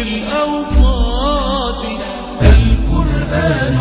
الأوقات القرآن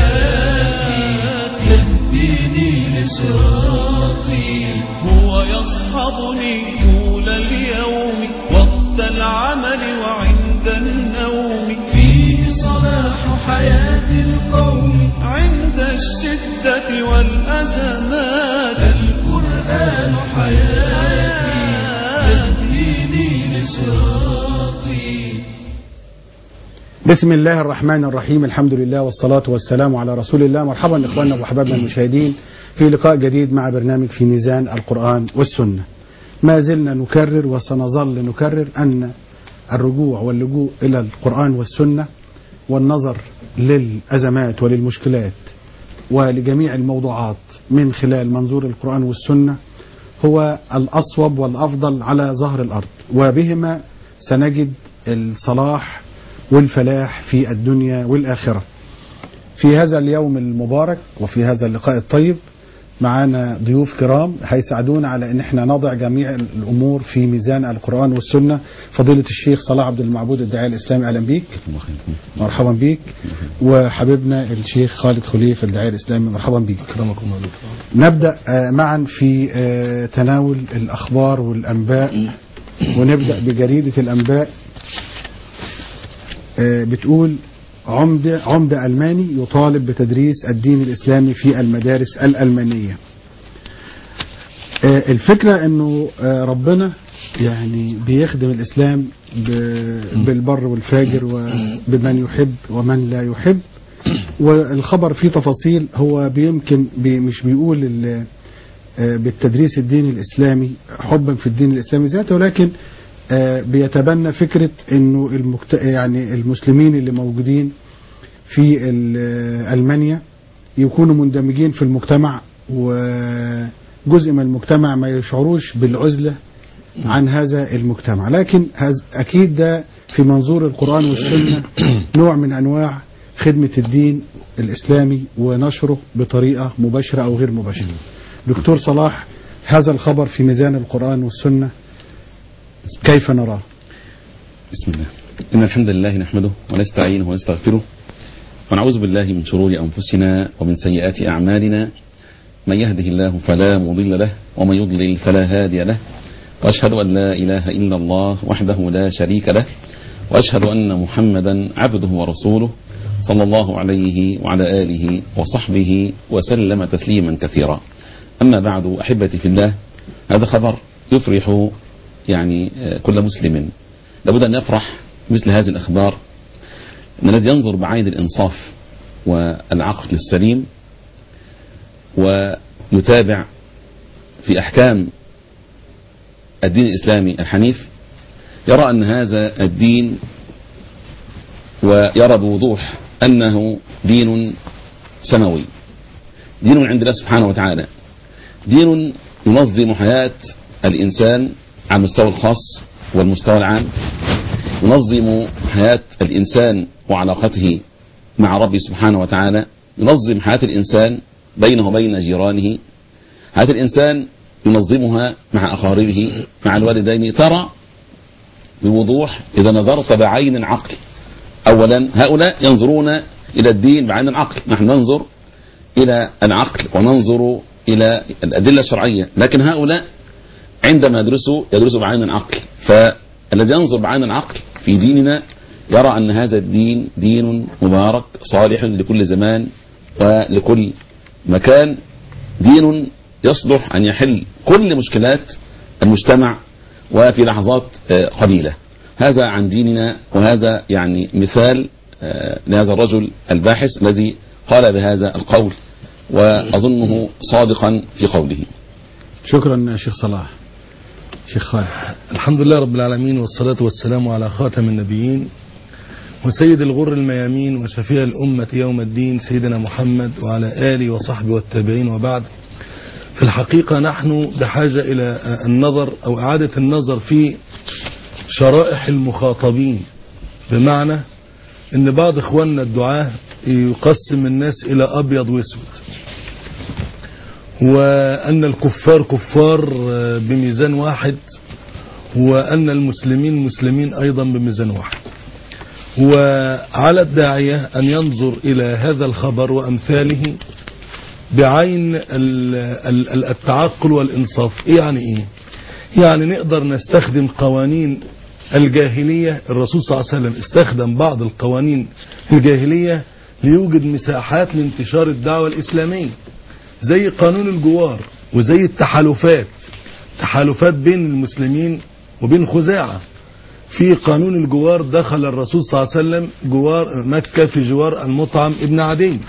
حياتي يهديني لصراطي هو يصحبني طول اليوم وقت العمل وعند النوم فيه صلاح حياة القوم عند الشدة والأزمات القرآن حياتي يهديني لصراطي بسم الله الرحمن الرحيم الحمد لله والصلاة والسلام على رسول الله مرحبا إخواننا وأحبابنا المشاهدين في لقاء جديد مع برنامج في ميزان القرآن والسنة ما زلنا نكرر وسنظل نكرر أن الرجوع واللجوء إلى القرآن والسنة والنظر للأزمات وللمشكلات ولجميع الموضوعات من خلال منظور القرآن والسنة هو الأصوب والأفضل على ظهر الأرض وبهما سنجد الصلاح والفلاح في الدنيا والآخرة في هذا اليوم المبارك وفي هذا اللقاء الطيب معنا ضيوف كرام هيساعدونا على ان احنا نضع جميع الامور في ميزان القران والسنه فضيله الشيخ صلاح عبد المعبود الداعيه الاسلامي اهلا بيك مرحبا بيك وحبيبنا الشيخ خالد خليف الداعيه الاسلامي مرحبا بيك اكرمكم الله نبدا آه، معا في آه، تناول الاخبار والانباء ونبدا بجريده الانباء آه، بتقول عمدة عمدة ألماني يطالب بتدريس الدين الإسلامي في المدارس الألمانية آه، الفكرة أنه آه، ربنا يعني بيخدم الإسلام ب- بالبر والفاجر وبمن يحب ومن لا يحب والخبر فيه تفاصيل هو بيمكن بي مش بيقول ال- آه، بالتدريس الديني الإسلامي حبا في الدين الإسلامي ذاته ولكن آه، بيتبنى فكرة انه المكت... يعني المسلمين اللي موجودين في ال- آه، ألمانيا يكونوا مندمجين في المجتمع وجزء من المجتمع ما يشعروش بالعزلة عن هذا المجتمع لكن هز... أكيد ده في منظور القرآن والسنة نوع من أنواع خدمة الدين الإسلامي ونشره بطريقة مباشرة أو غير مباشرة دكتور صلاح هذا الخبر في ميزان القرآن والسنة كيف نراه بسم الله إن الحمد لله نحمده ونستعينه ونستغفره ونعوذ بالله من شرور أنفسنا ومن سيئات أعمالنا من يهده الله فلا مضل له ومن يضلل فلا هادي له وأشهد أن لا إله إلا الله وحده لا شريك له وأشهد أن محمدا عبده ورسوله صلى الله عليه وعلى آله وصحبه وسلم تسليما كثيرا أما بعد أحبتي في الله هذا خبر يفرح يعني آه، كل مسلم لابد أن يفرح مثل هذه الأخبار أن الذي ينظر بعين الإنصاف والعقل السليم ويتابع في أحكام الدين الإسلامي الحنيف يرى أن هذا الدين ويرى بوضوح أنه دين سماوي دين عند الله سبحانه وتعالى دين ينظم حياة الإنسان على المستوى الخاص والمستوى العام ينظم حياة الإنسان وعلاقته مع ربه سبحانه وتعالى ينظم حياة الإنسان بينه وبين جيرانه حياة الإنسان ينظمها مع أقاربه مع الوالدين ترى بوضوح إذا نظرت بعين العقل أولا هؤلاء ينظرون إلى الدين بعين العقل نحن ننظر إلى العقل وننظر إلى الأدلة الشرعية لكن هؤلاء عندما يدرسوا يدرسوا بعين العقل فالذي ينظر بعين العقل في ديننا يرى أن هذا الدين دين مبارك صالح لكل زمان ولكل مكان دين يصلح أن يحل كل مشكلات المجتمع وفي لحظات آه، قليلة هذا عن ديننا وهذا يعني مثال آه، لهذا الرجل الباحث الذي قال بهذا القول وأظنه صادقا في قوله شكرا شيخ صلاح شيخ خالد الحمد لله رب العالمين والصلاة والسلام على خاتم النبيين وسيد الغر الميامين وشفيع الأمة يوم الدين سيدنا محمد وعلى آله وصحبه والتابعين وبعد في الحقيقة نحن بحاجة إلى النظر أو إعادة النظر في شرائح المخاطبين بمعنى ان بعض اخواننا الدعاة يقسم الناس الى ابيض واسود وان الكفار كفار بميزان واحد وان المسلمين مسلمين ايضا بميزان واحد وعلى الداعية أن ينظر إلى هذا الخبر وأمثاله بعين ال- ال- ال- التعقل والإنصاف إيه يعني إيه يعني نقدر نستخدم قوانين الجاهلية الرسول صلى الله عليه وسلم استخدم بعض القوانين الجاهلية ليوجد مساحات لانتشار الدعوة الإسلامية زي قانون الجوار وزي التحالفات تحالفات بين المسلمين وبين خزاعة في قانون الجوار دخل الرسول صلى الله عليه وسلم جوار مكة في جوار المطعم ابن عدي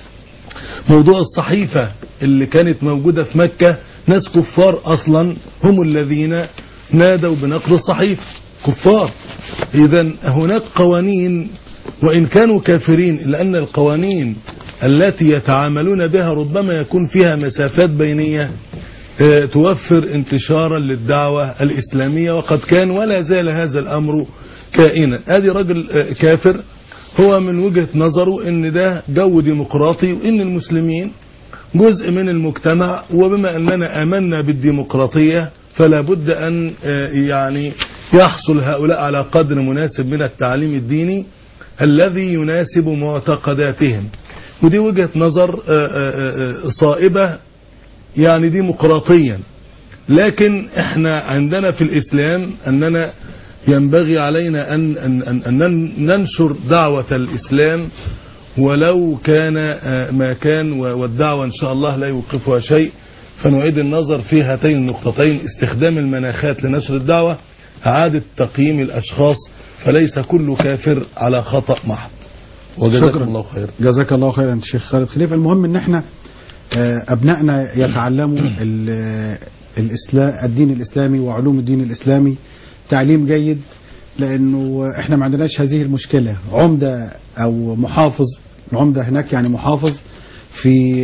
موضوع الصحيفة اللي كانت موجودة في مكة ناس كفار أصلا هم الذين نادوا بنقل الصحيفة كفار إذا هناك قوانين وإن كانوا كافرين إلا أن القوانين التي يتعاملون بها ربما يكون فيها مسافات بينية آه، توفر انتشارا للدعوة الإسلامية وقد كان ولا زال هذا الأمر كائنا ادي رجل آه، كافر هو من وجهة نظره ان ده جو ديمقراطي وان المسلمين جزء من المجتمع وبما اننا امنا بالديمقراطية فلا بد ان آه، يعني يحصل هؤلاء على قدر مناسب من التعليم الديني الذي يناسب معتقداتهم ودي وجهة نظر آه، آه، آه، صائبة يعني ديمقراطيا لكن احنا عندنا في الاسلام اننا ينبغي علينا ان, أن, أن, أن ننشر دعوة الاسلام ولو كان آه، ما كان و- والدعوة ان شاء الله لا يوقفها شيء فنعيد النظر في هاتين النقطتين استخدام المناخات لنشر الدعوة اعادة تقييم الاشخاص فليس كل كافر على خطأ محض وجزاكم شكرا. الله خير جزاك الله خيرا شيخ خالد خليفه المهم ان احنا آه، ابنائنا يتعلموا ال- الاسلام الدين الاسلامي وعلوم الدين الاسلامي تعليم جيد لانه احنا ما عندناش هذه المشكله عمده او محافظ العمده هناك يعني محافظ في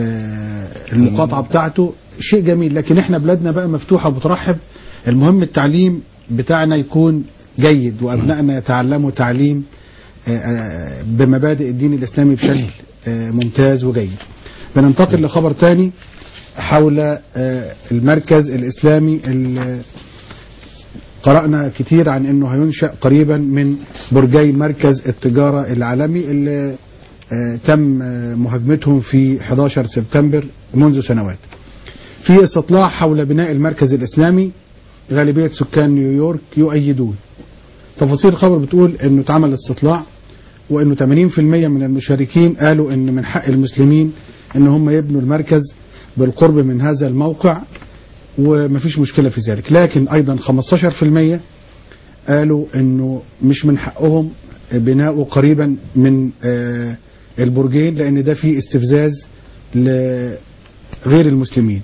آه، المقاطعه بتاعته شيء جميل لكن احنا بلادنا بقى مفتوحه وبترحب المهم التعليم بتاعنا يكون جيد وابنائنا يتعلموا تعليم آه، بمبادئ الدين الإسلامي بشكل آه، ممتاز وجيد بننتقل لخبر تاني حول آه، المركز الإسلامي ال- قرأنا كتير عن أنه هينشأ قريبا من برجي مركز التجارة العالمي اللي آه، تم آه، مهاجمتهم في 11 سبتمبر منذ سنوات في استطلاع حول بناء المركز الإسلامي غالبية سكان نيويورك يؤيدون تفاصيل الخبر بتقول انه اتعمل استطلاع وانه 80% من المشاركين قالوا ان من حق المسلمين ان هم يبنوا المركز بالقرب من هذا الموقع ومفيش مشكلة في ذلك لكن ايضا 15% قالوا انه مش من حقهم بناؤه قريبا من آه، البرجين لان ده فيه استفزاز لغير المسلمين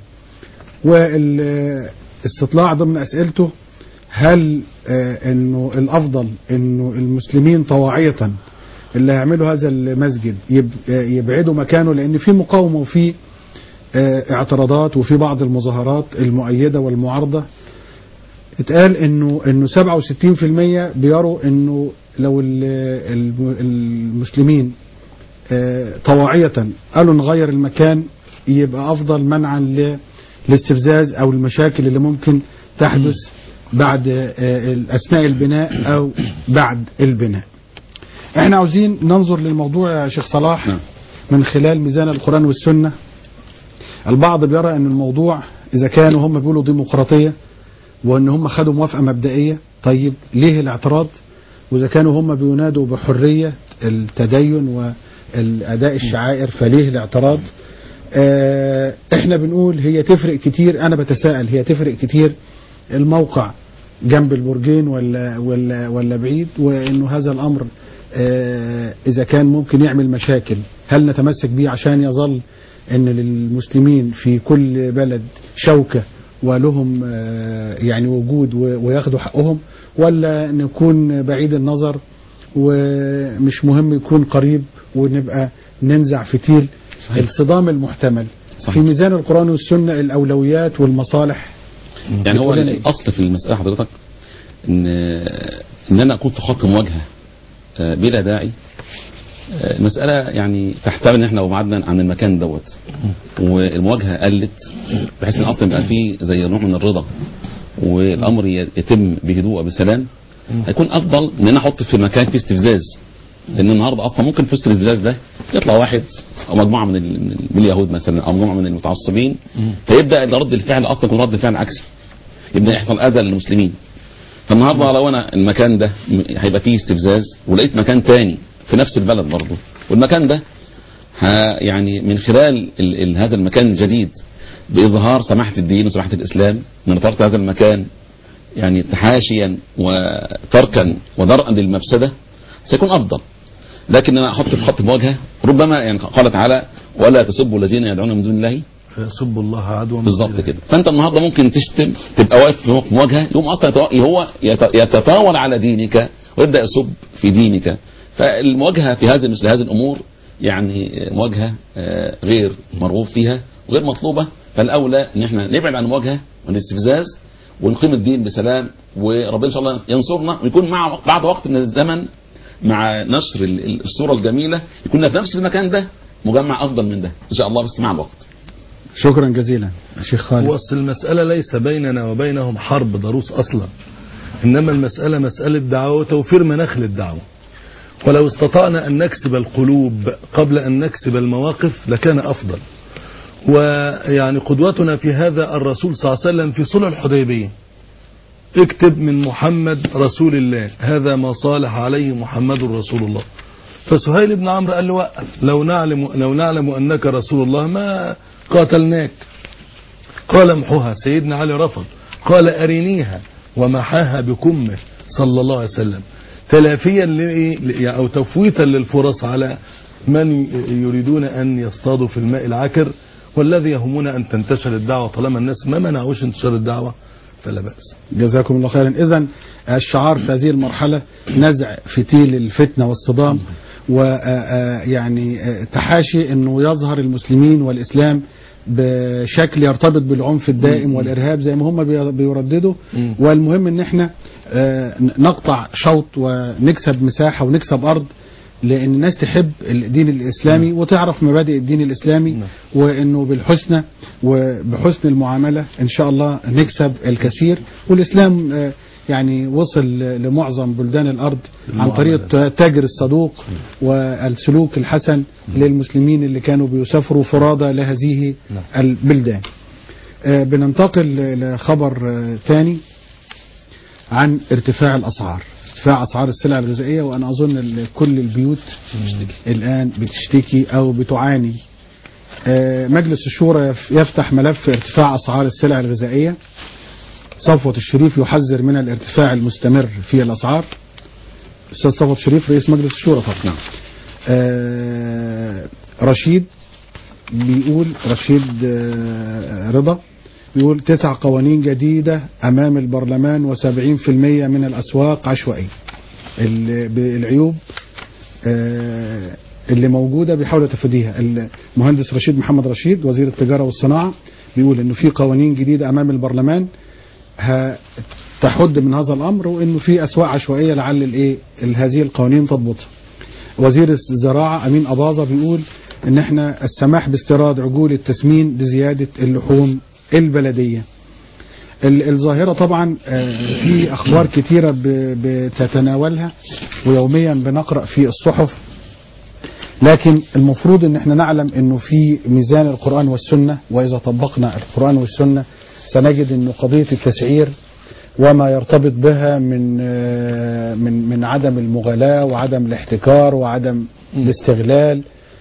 والاستطلاع ضمن اسئلته هل آه، انه الافضل انه المسلمين طواعية اللي هيعملوا هذا المسجد يب- آه، يبعدوا مكانه لان في مقاومة وفي آه، اعتراضات وفي بعض المظاهرات المؤيدة والمعارضة اتقال انه انه 67% بيروا انه لو ال- الم- المسلمين آه، طواعية قالوا نغير المكان يبقى افضل منعا للاستفزاز او المشاكل اللي ممكن تحدث بعد آه، اثناء البناء او بعد البناء احنا عاوزين ننظر للموضوع يا شيخ صلاح نعم. من خلال ميزان القرآن والسنة البعض بيرى ان الموضوع اذا كانوا هم بيقولوا ديمقراطية وان هم خدوا موافقة مبدئية طيب ليه الاعتراض واذا كانوا هم بينادوا بحرية التدين والاداء الشعائر فليه الاعتراض آه، احنا بنقول هي تفرق كتير انا بتساءل هي تفرق كتير الموقع جنب البرجين ولا ولا ولا بعيد وانه هذا الامر آه، اذا كان ممكن يعمل مشاكل هل نتمسك بيه عشان يظل ان للمسلمين في كل بلد شوكة ولهم آه، يعني وجود و- وياخدوا حقهم ولا نكون بعيد النظر ومش مهم يكون قريب ونبقى ننزع فتيل صحيح. الصدام المحتمل صحيح. في ميزان القرآن والسنة الأولويات والمصالح يعني هو بتقول لنا إيه؟ الاصل في المساله حضرتك ان ان انا اكون في خط مواجهه آه، بلا داعي آه، المساله يعني تحتمل ان احنا لو بعدنا عن المكان دوت والمواجهه قلت بحيث ان اصلا يبقى فيه زي نوع من الرضا والامر ي- يتم بهدوء وبسلام هيكون افضل ان انا احط في مكان فيه استفزاز لان النهارده اصلا ممكن في وسط الاستفزاز ده يطلع واحد او مجموعه من ال- من من اليهود مثلا او مجموعه من المتعصبين فيبدا رد الفعل اصلا يكون رد فعل عكسي يبدا يحصل اذى للمسلمين فالنهارده لو انا المكان ده م- هيبقى فيه استفزاز ولقيت مكان تاني في نفس البلد برضه والمكان ده ها يعني من خلال ال ال هذا المكان الجديد باظهار سماحه الدين وسماحه الاسلام ان انا تركت هذا المكان يعني تحاشيا وتركا ودرءا للمفسده سيكون افضل لكن انا احط في خط مواجهه ربما يعني قال تعالى ولا تسبوا الذين يدعون من دون الله فيسب الله عدوا من بالظبط غير كده فانت النهارده ممكن تشتم تبقى واقف في مواجهه يقوم اصلا يتوا- هو يت- يتطاول على دينك ويبدا يسب في دينك فالمواجهه في هذه مثل هذه الامور يعني مواجهه آه، غير مرغوب فيها وغير مطلوبه فالاولى ان احنا نبعد عن المواجهه والاستفزاز ونقيم الدين بسلام وربنا ان شاء الله ينصرنا ويكون مع بعد وقت من الزمن مع نشر ال- ال- الصوره الجميله يكون في نفس المكان ده مجمع افضل من ده ان شاء الله بس مع الوقت شكرا جزيلا شيخ خالد هو أصل المسألة ليس بيننا وبينهم حرب ضروس أصلا إنما المسألة مسألة دعوة وتوفير مناخ للدعوة ولو استطعنا أن نكسب القلوب قبل أن نكسب المواقف لكان أفضل ويعني قدوتنا في هذا الرسول صلى الله عليه وسلم في صلح الحديبية اكتب من محمد رسول الله هذا ما صالح عليه محمد رسول الله فسهيل بن عمرو قال له وقف لو نعلم لو نعلم انك رسول الله ما قاتلناك قال امحوها سيدنا علي رفض قال ارنيها ومحاها بكمه صلى الله عليه وسلم تلافيا لإيه؟ او تفويتا للفرص على من يريدون ان يصطادوا في الماء العكر والذي يهمون ان تنتشر الدعوه طالما الناس ما منعوش انتشار الدعوه فلا باس جزاكم الله خيرا اذا الشعار في هذه المرحله نزع فتيل الفتنه والصدام ويعني تحاشي انه يظهر المسلمين والاسلام بشكل يرتبط بالعنف الدائم والارهاب زي ما هم بي- بيرددوا مم. والمهم ان احنا آه، نقطع شوط ونكسب مساحه ونكسب ارض لان الناس تحب الدين الاسلامي وتعرف مبادئ الدين الاسلامي نعم. وانه بالحسنى وبحسن المعامله ان شاء الله نكسب الكثير والاسلام آه، يعني وصل لمعظم بلدان الارض عن طريق التاجر الصدوق والسلوك الحسن للمسلمين اللي كانوا بيسافروا فرادى لهذه البلدان. آه، بننتقل لخبر آه، ثاني عن ارتفاع الاسعار. ارتفاع اسعار السلع الغذائيه وانا اظن ال- كل البيوت الان بتشتكي او بتعاني. آه، مجلس الشورى يف- يفتح ملف ارتفاع اسعار السلع الغذائيه. صفوة الشريف يحذر من الارتفاع المستمر في الاسعار. الاستاذ صفوة الشريف رئيس مجلس الشورى طبعا. نعم. آه، رشيد بيقول رشيد آه، رضا بيقول تسع قوانين جديدة أمام البرلمان و70% من الأسواق عشوائية ال- بالعيوب آه، اللي موجودة بيحاول تفاديها المهندس رشيد محمد رشيد وزير التجارة والصناعة بيقول إنه في قوانين جديدة أمام البرلمان ه- تحد من هذا الأمر وإنه في أسواق عشوائية لعل الإيه ال- هذه القوانين تضبطها وزير الزراعة أمين أباظة بيقول إن إحنا السماح باستيراد عجول التسمين لزيادة اللحوم البلدية ال- الظاهرة طبعا آه، في أخبار كتيرة ب- بتتناولها ويوميا بنقرأ في الصحف لكن المفروض ان احنا نعلم انه في ميزان القرآن والسنة واذا طبقنا القرآن والسنة سنجد انه قضية التسعير وما يرتبط بها من آه، من من عدم المغالاة وعدم الاحتكار وعدم الاستغلال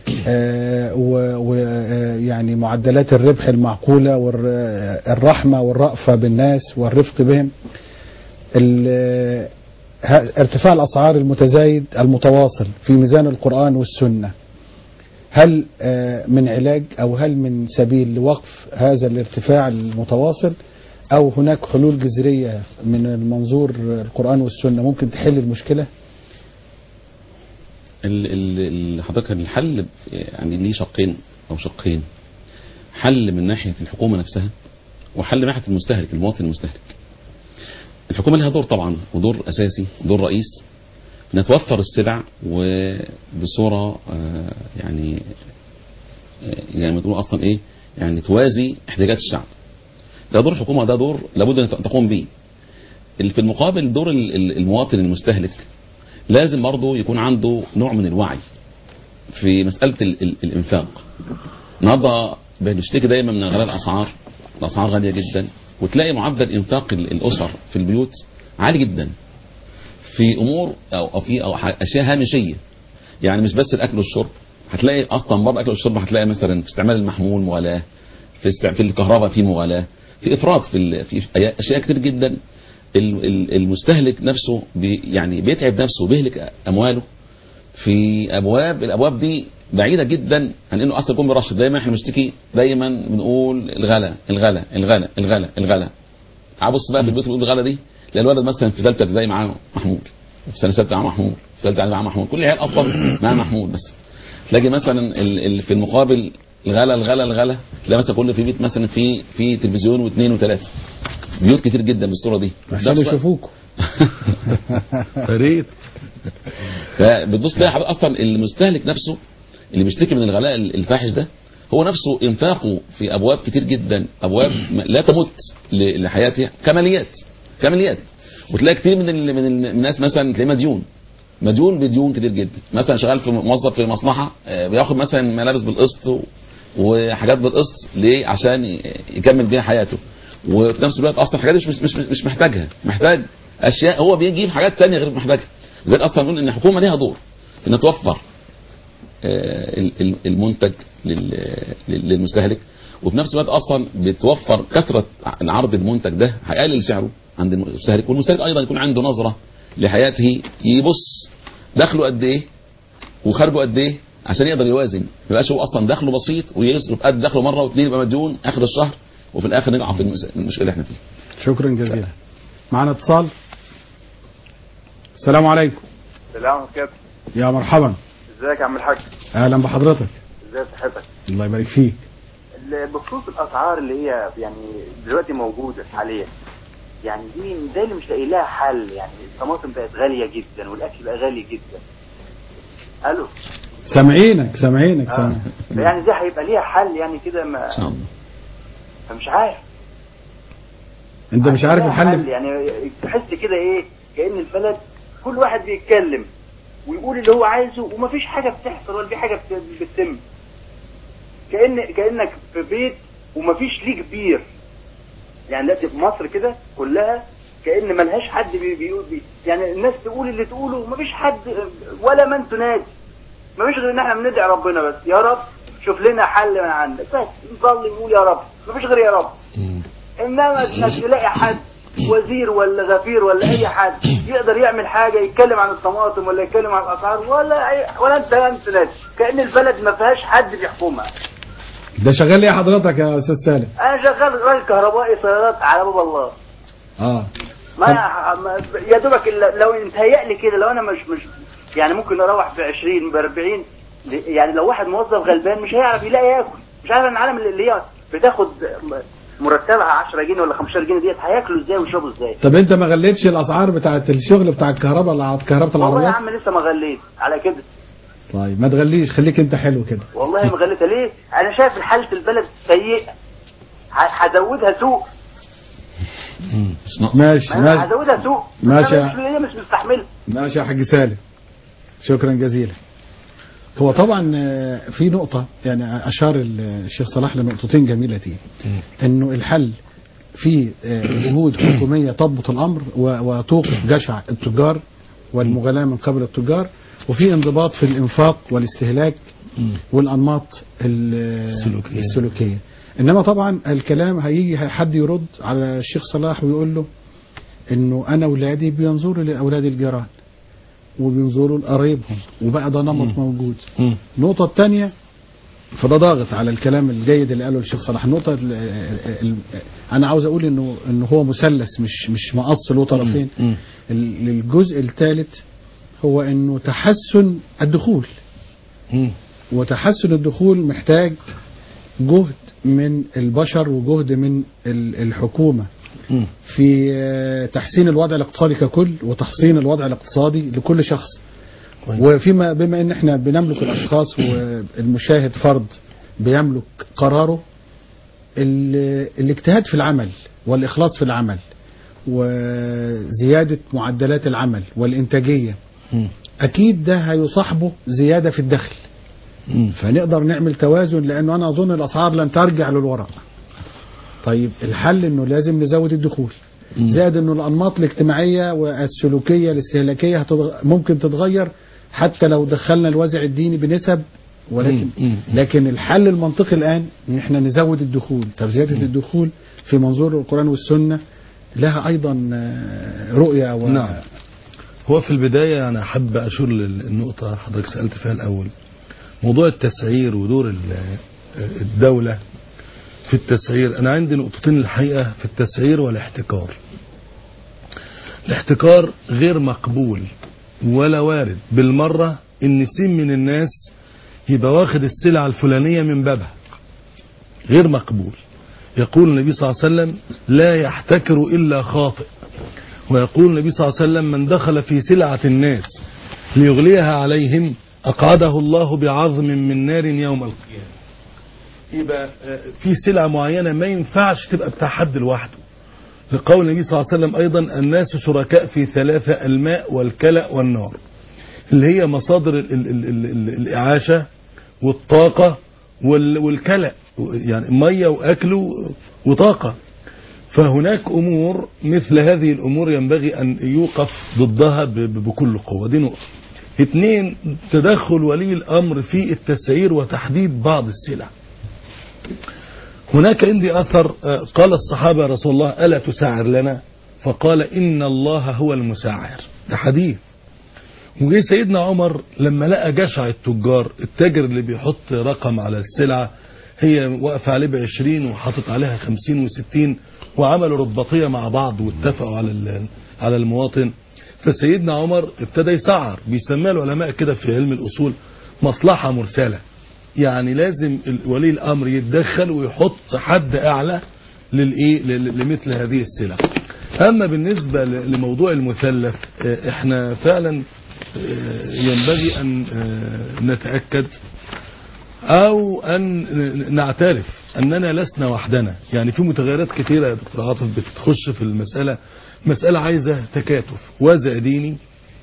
ويعني معدلات الربح المعقولة والرحمة والرأفة بالناس والرفق بهم ال- ه- ارتفاع الأسعار المتزايد المتواصل في ميزان القرآن والسنة هل آه، من علاج أو هل من سبيل لوقف هذا الارتفاع المتواصل أو هناك حلول جذرية من المنظور القرآن والسنة ممكن تحل المشكلة ال- ال- ال- حضرتك الحل يعني ليه شقين او شقين حل من ناحيه الحكومه نفسها وحل من ناحيه المستهلك المواطن المستهلك الحكومه لها دور طبعا ودور اساسي ودور رئيس انها توفر السلع وبصوره آه، يعني آه، زي ما تقول اصلا ايه يعني توازي احتياجات الشعب ده دور الحكومه ده دور لابد ان تقوم به في المقابل دور ال- ال- المواطن المستهلك لازم برضه يكون عنده نوع من الوعي في مسألة ال- ال- الإنفاق النهارده بنشتكي دايما من غلاء الأسعار الأسعار غالية جدا وتلاقي معدل إنفاق ال- الأسر في البيوت عالي جدا في أمور أو أو في أو ح- أشياء هامشية يعني مش بس الأكل والشرب هتلاقي أصلا بره الأكل والشرب هتلاقي مثلا في استعمال المحمول مغالاة في استع... في الكهرباء في مغالاة في إفراط في ال... في أشياء كتير جدا ال- ال- المستهلك نفسه بي يعني بيتعب نفسه وبيهلك أمواله في ابواب الابواب دي بعيده جدا عن انه اصلا يكون برشد دايما احنا بنشتكي دايما بنقول الغلا الغلا الغلا الغلا الغلا ابص بقى في البيوت بيقول الغلا دي تلاقي الولد مثلا في ثالثه ابتدائي معاه محمول في سنه سته معاه محمول في ثالثه معاه محمول كل العيال اصلا معاه محمول بس تلاقي مثلا ال... ال... في المقابل الغلا الغلا الغلا تلاقي مثلا كل في بيت مثلا في في تلفزيون واثنين وثلاثه بيوت كتير جدا بالصوره دي عشان يشوفوكوا يا ريت فبتبص تلاقي حضرتك اصلا المستهلك نفسه اللي بيشتكي من الغلاء الفاحش ده هو نفسه انفاقه في ابواب كتير جدا ابواب م- لا تمت ل- لحياته كماليات كماليات وتلاقي كتير من ال- من ال- من الناس مثلا تلاقيه مديون مديون بديون كتير جدا مثلا شغال في موظف في مصلحه آه، بياخد مثلا ملابس بالقسط و- وحاجات بالقسط ليه عشان ي- يكمل بيها حياته وفي نفس الوقت اصلا حاجات مش مش مش, مش محتاجها محتاج اشياء هو بيجيب حاجات تانية غير محتاجها لذلك اصلا نقول ان الحكومه ليها دور في انها توفر آه، ال- ال- المنتج لل- لل- للمستهلك وفي نفس الوقت اصلا بتوفر كثره العرض المنتج ده هيقلل سعره عند المستهلك والمستهلك ايضا يكون عنده نظره لحياته يبص دخله قد ايه وخارجه قد ايه عشان يقدر يوازن ما يبقاش هو اصلا دخله بسيط ويصرف قد دخله مره واثنين يبقى مديون اخر الشهر وفي الاخر نقع في المس- المشكله اللي احنا فيها شكرا جزيلا معنا اتصال السلام عليكم سلام عليكم يا مرحبا ازيك يا عم الحاج اهلا بحضرتك ازي صحتك الله يبارك فيك ال- بخصوص الاسعار اللي هي يعني دلوقتي موجوده حاليا يعني دي ده اللي مش لاقي لها حل يعني الطماطم بقت غاليه جدا والاكل بقى غالي جدا الو سامعينك سامعينك آه. سامعينك يعني دي هيبقى ليها حل يعني كده ان ما شاء الله فمش عارف انت مش عارف ليها الحل يعني تحس كده ايه كأن البلد كل واحد بيتكلم ويقول اللي هو عايزه ومفيش حاجة بتحصل ولا في حاجة بت- بتتم كأن كأنك في بيت ومفيش ليه كبير يعني دلوقتي في مصر كده كلها كأن ملهاش حد بي بيقول بي يعني الناس تقول اللي تقوله ومفيش حد ولا من تنادي مفيش غير ان احنا بندعي ربنا بس يا رب شوف لنا حل من عندك بس نصلي ونقول يا رب مفيش غير يا رب انما انك تلاقي حد وزير ولا غفير ولا اي حد يقدر يعمل حاجه يتكلم عن الطماطم ولا يتكلم عن الاسعار ولا أي ولا انت انت ناس كان البلد ما فيهاش حد بيحكمها ده شغال ايه حضرتك يا استاذ سالم انا شغال راجل كهربائي سيارات على باب الله اه ما ما- يا دوبك ال- لو انتهيأ لي كده لو انا مش مش يعني ممكن اروح ب 20 ب 40 يعني لو واحد موظف غلبان مش هيعرف يلاقي ياكل مش عارف ان العالم اللي هي بتاخد مرتبها 10 جنيه ولا 15 جنيه ديت هياكلوا ازاي ويشربوا ازاي طب انت ما غليتش الاسعار بتاعت الشغل بتاع الكهرباء اللي على كهرباء والله يا العربيات عم لسه ما غليت على كده طيب ما تغليش خليك انت حلو كده والله ما غليتها ليه انا شايف حالة البلد سيئة ه- هزودها سوق مش ناقص ماشي ما أنا ماشي هزودها سوق ماشي. أنا مش هي مش مستحمل ماشي يا حاج سالم شكرا جزيلا هو طبعا آه، في نقطة يعني أشار الشيخ صلاح لنقطتين جميلتين إنه الحل في آه، جهود حكومية تضبط الأمر و- وتوقف جشع التجار والمغالاة من قبل التجار وفي انضباط في الإنفاق والاستهلاك والأنماط ال- السلوكية. السلوكية إنما طبعا الكلام هيجي حد يرد على الشيخ صلاح ويقول له إنه أنا أولادي بينظروا لأولاد الجيران وبينظروا لقرايبهم وبقى ده نمط موجود مم. النقطة الثانية فده ضاغط على الكلام الجيد اللي قاله الشيخ صلاح النقطة ال- ال- أنا عاوز أقول إنه إنه هو مثلث مش مش مقص له طرفين مم. ال- الجزء الثالث هو إنه تحسن الدخول مم. وتحسن الدخول محتاج جهد من البشر وجهد من ال- الحكومة مم. في آه، تحسين الوضع الاقتصادي ككل وتحسين الوضع الاقتصادي لكل شخص كويس. وفيما بما ان احنا بنملك الاشخاص والمشاهد فرد بيملك قراره ال- الاجتهاد في العمل والاخلاص في العمل وزيادة معدلات العمل والإنتاجية مم. أكيد ده هيصاحبه زيادة في الدخل مم. فنقدر نعمل توازن لأنه أنا أظن الأسعار لن ترجع للوراء طيب الحل أنه لازم نزود الدخول مم. زائد أنه الأنماط الاجتماعية والسلوكية الاستهلاكية هتتغ... ممكن تتغير حتى لو دخلنا الوازع الديني بنسب ولكن مم. مم. لكن الحل المنطقي الآن ان احنا نزود الدخول طب زيادة الدخول في منظور القرآن والسنة لها أيضا آه، رؤية و... نعم. هو في البداية أنا أحب أشير للنقطة حضرتك سألت فيها الأول موضوع التسعير ودور ال- الدولة في التسعير أنا عندي نقطتين الحقيقة في التسعير والاحتكار الاحتكار غير مقبول ولا وارد بالمرة إن سين من الناس يبقى واخد السلعة الفلانية من بابها غير مقبول يقول النبي صلى الله عليه وسلم لا يحتكر إلا خاطئ ويقول النبي صلى الله عليه وسلم من دخل في سلعة الناس ليغليها عليهم أقعده الله بعظم من نار يوم القيامة يبقى آه، في سلعة معينة ما ينفعش تبقى بتاع حد لوحده لقول النبي صلى الله عليه وسلم أيضا الناس شركاء في ثلاثة الماء والكلأ والنار اللي هي مصادر ال ال ال ال ال الإعاشة والطاقة وال والكلأ يعني مية وأكل و- وطاقة فهناك أمور مثل هذه الأمور ينبغي أن يوقف ضدها ب- ب- بكل قوة دي نقطة اثنين تدخل ولي الأمر في التسعير وتحديد بعض السلع هناك عندي أثر آه، قال الصحابة يا رسول الله ألا تسعر لنا فقال إن الله هو المسعر ده حديث وجه سيدنا عمر لما لقى جشع التجار التاجر اللي بيحط رقم على السلعة هي واقفة عليه بعشرين وحاطط عليها خمسين وستين وعملوا رباطية مع بعض واتفقوا على ال- على المواطن فسيدنا عمر ابتدى يسعر بيسميها العلماء كده في علم الأصول مصلحة مرسلة يعني لازم ال- ولي الأمر يتدخل ويحط حد أعلى للإيه ل- لمثل هذه السلع أما بالنسبة ل- لموضوع المثلث آه، احنا فعلا آه، ينبغي أن آه، نتأكد أو أن نعترف أننا لسنا وحدنا يعني في متغيرات كثيرة يا دكتور عاطف بتخش في المسألة مسألة عايزة تكاتف وازع ديني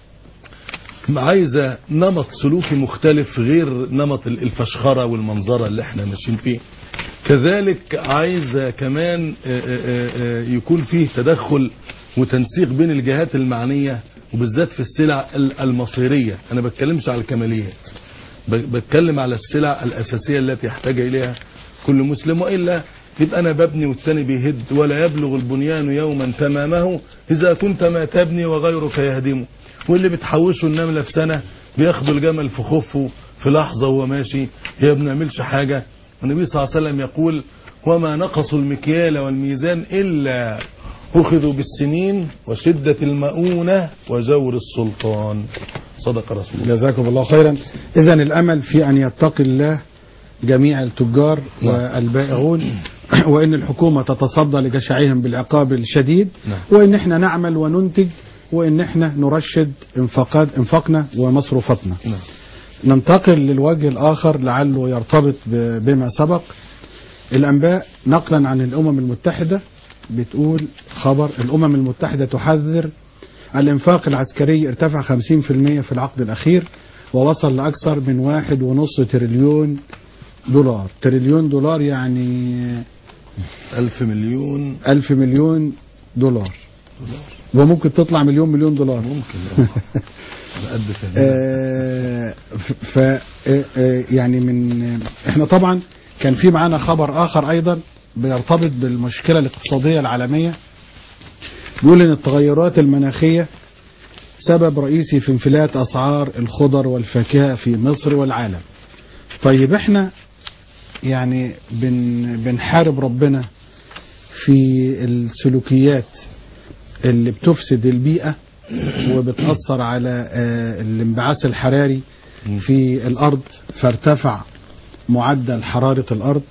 عايزة نمط سلوكي مختلف غير نمط الفشخرة والمنظرة اللي احنا ماشيين فيه كذلك عايزة كمان آه، آه، آه، يكون فيه تدخل وتنسيق بين الجهات المعنية وبالذات في السلع ال- المصيرية انا بتكلمش على الكماليات ب- بتكلم على السلع الأساسية التي يحتاج إليها كل مسلم وإلا يبقى أنا ببني والتاني بيهد ولا يبلغ البنيان يوما تمامه إذا كنت ما تبني وغيرك يهدمه واللي بتحوشه النملة في سنة بياخدوا الجمل في خفه في لحظة وهو ماشي هي ما بنعملش حاجة والنبي صلى الله عليه وسلم يقول وما نقصوا المكيال والميزان إلا أخذوا بالسنين وشدة المؤونة وجور السلطان صدق رسول الله جزاكم الله خيرا إذا الأمل في أن يتقي الله جميع التجار نعم. والبائعون وإن الحكومة تتصدى لجشعهم بالعقاب الشديد نعم. وإن احنا نعمل وننتج وإن احنا نرشد انفاقات انفاقنا ومصروفاتنا نعم. ننتقل للوجه الآخر لعله يرتبط ب- بما سبق الأنباء نقلا عن الأمم المتحدة بتقول خبر الأمم المتحدة تحذر الإنفاق العسكري ارتفع 50% في العقد الأخير ووصل لأكثر من واحد ونص تريليون دولار تريليون دولار يعني ألف مليون ألف مليون دولار وممكن تطلع مليون مليون دولار ممكن على قد فهمنا آه، ف ف- آه، آه، يعني من احنا طبعا كان في معانا خبر اخر ايضا بيرتبط بالمشكله الاقتصاديه العالميه بيقول ان التغيرات المناخيه سبب رئيسي في انفلات اسعار الخضر والفاكهه في مصر والعالم. طيب احنا يعني بن بنحارب ربنا في السلوكيات اللي بتفسد البيئه وبتأثر على آه، الانبعاث الحراري في الأرض فارتفع معدل حرارة الأرض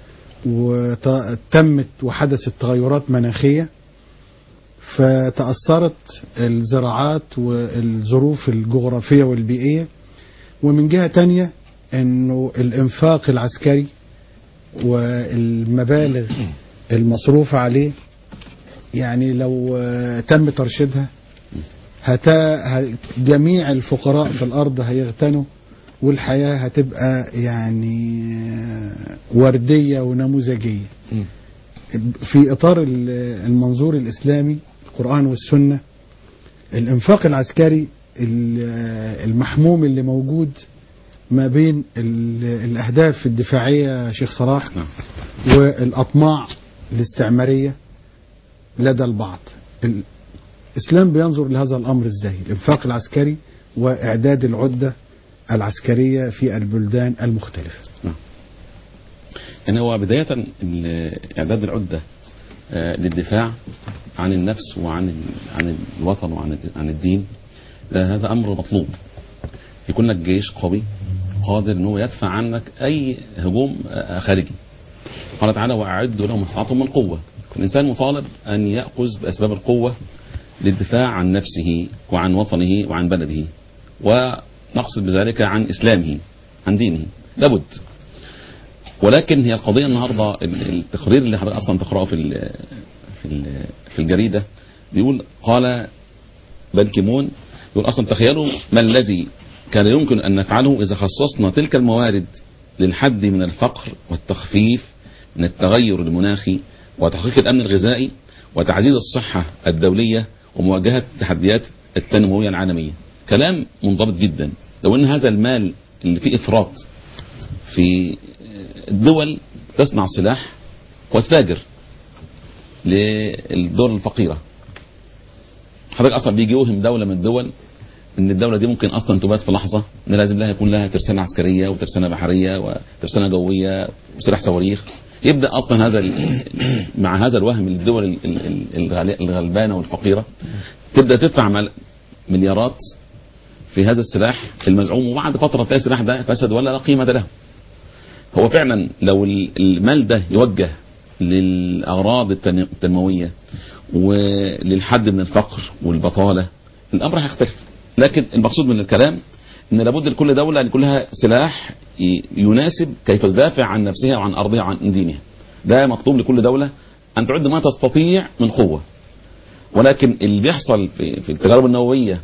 وتمت وحدثت تغيرات مناخية فتأثرت الزراعات والظروف الجغرافية والبيئية ومن جهة تانية انه الانفاق العسكري والمبالغ المصروفة عليه يعني لو آه، تم ترشيدها هتا ه- جميع الفقراء في الأرض هيغتنوا والحياة هتبقى يعني آه، وردية ونموذجية مم. في إطار ال- المنظور الإسلامي القرآن والسنة الإنفاق العسكري ال- المحموم اللي موجود ما بين ال- الأهداف الدفاعية يا شيخ صلاح نعم. والأطماع الاستعمارية لدى البعض الإسلام بينظر لهذا الأمر إزاي الإنفاق العسكري وإعداد العدة العسكرية في البلدان المختلفة يعني هو بداية ال- إعداد العدة آه، للدفاع عن النفس وعن ال- عن الوطن وعن ال- عن الدين ده هذا أمر مطلوب يكون لك جيش قوي قادر ان هو يدفع عنك أي هجوم آه، خارجي قال تعالى وأعدوا لهم ما استطعتم من قوة الإنسان مطالب أن يأخذ بأسباب القوة للدفاع عن نفسه وعن وطنه وعن بلده ونقصد بذلك عن إسلامه عن دينه لابد ولكن هي القضيه النهارده ال- التقرير اللي حضرتك اصلا تقراه في ال في ال في الجريده بيقول قال بان كيمون يقول اصلا تخيلوا ما الذي كان يمكن ان نفعله اذا خصصنا تلك الموارد للحد من الفقر والتخفيف من التغير المناخي وتحقيق الامن الغذائي وتعزيز الصحه الدوليه ومواجهه التحديات التنمويه العالميه. كلام منضبط جدا لو ان هذا المال اللي فيه افراط في الدول تصنع سلاح وتتاجر للدول الفقيرة حضرتك اصلا بيجي يوهم دولة من الدول ان الدولة دي ممكن اصلا تبات في لحظة ان لازم لها يكون لها ترسانة عسكرية وترسانة بحرية وترسانة جوية وسلاح صواريخ يبدأ اصلا هذا ال- مع هذا الوهم للدول ال- ال- الغال- الغلبانة والفقيرة تبدأ تدفع مل- مليارات في هذا السلاح المزعوم وبعد فترة تلاقي السلاح ده فسد ولا لا قيمة له هو فعلا لو ال- المال ده يوجه للأغراض التن- التنموية وللحد من الفقر والبطالة الأمر هيختلف لكن المقصود من الكلام ان لابد لكل دولة ان يكون لها سلاح ي- يناسب كيف تدافع عن نفسها وعن أرضها وعن دينها ده مطلوب لكل دولة أن تعد ما تستطيع من قوة ولكن اللي بيحصل في, في التجارب النووية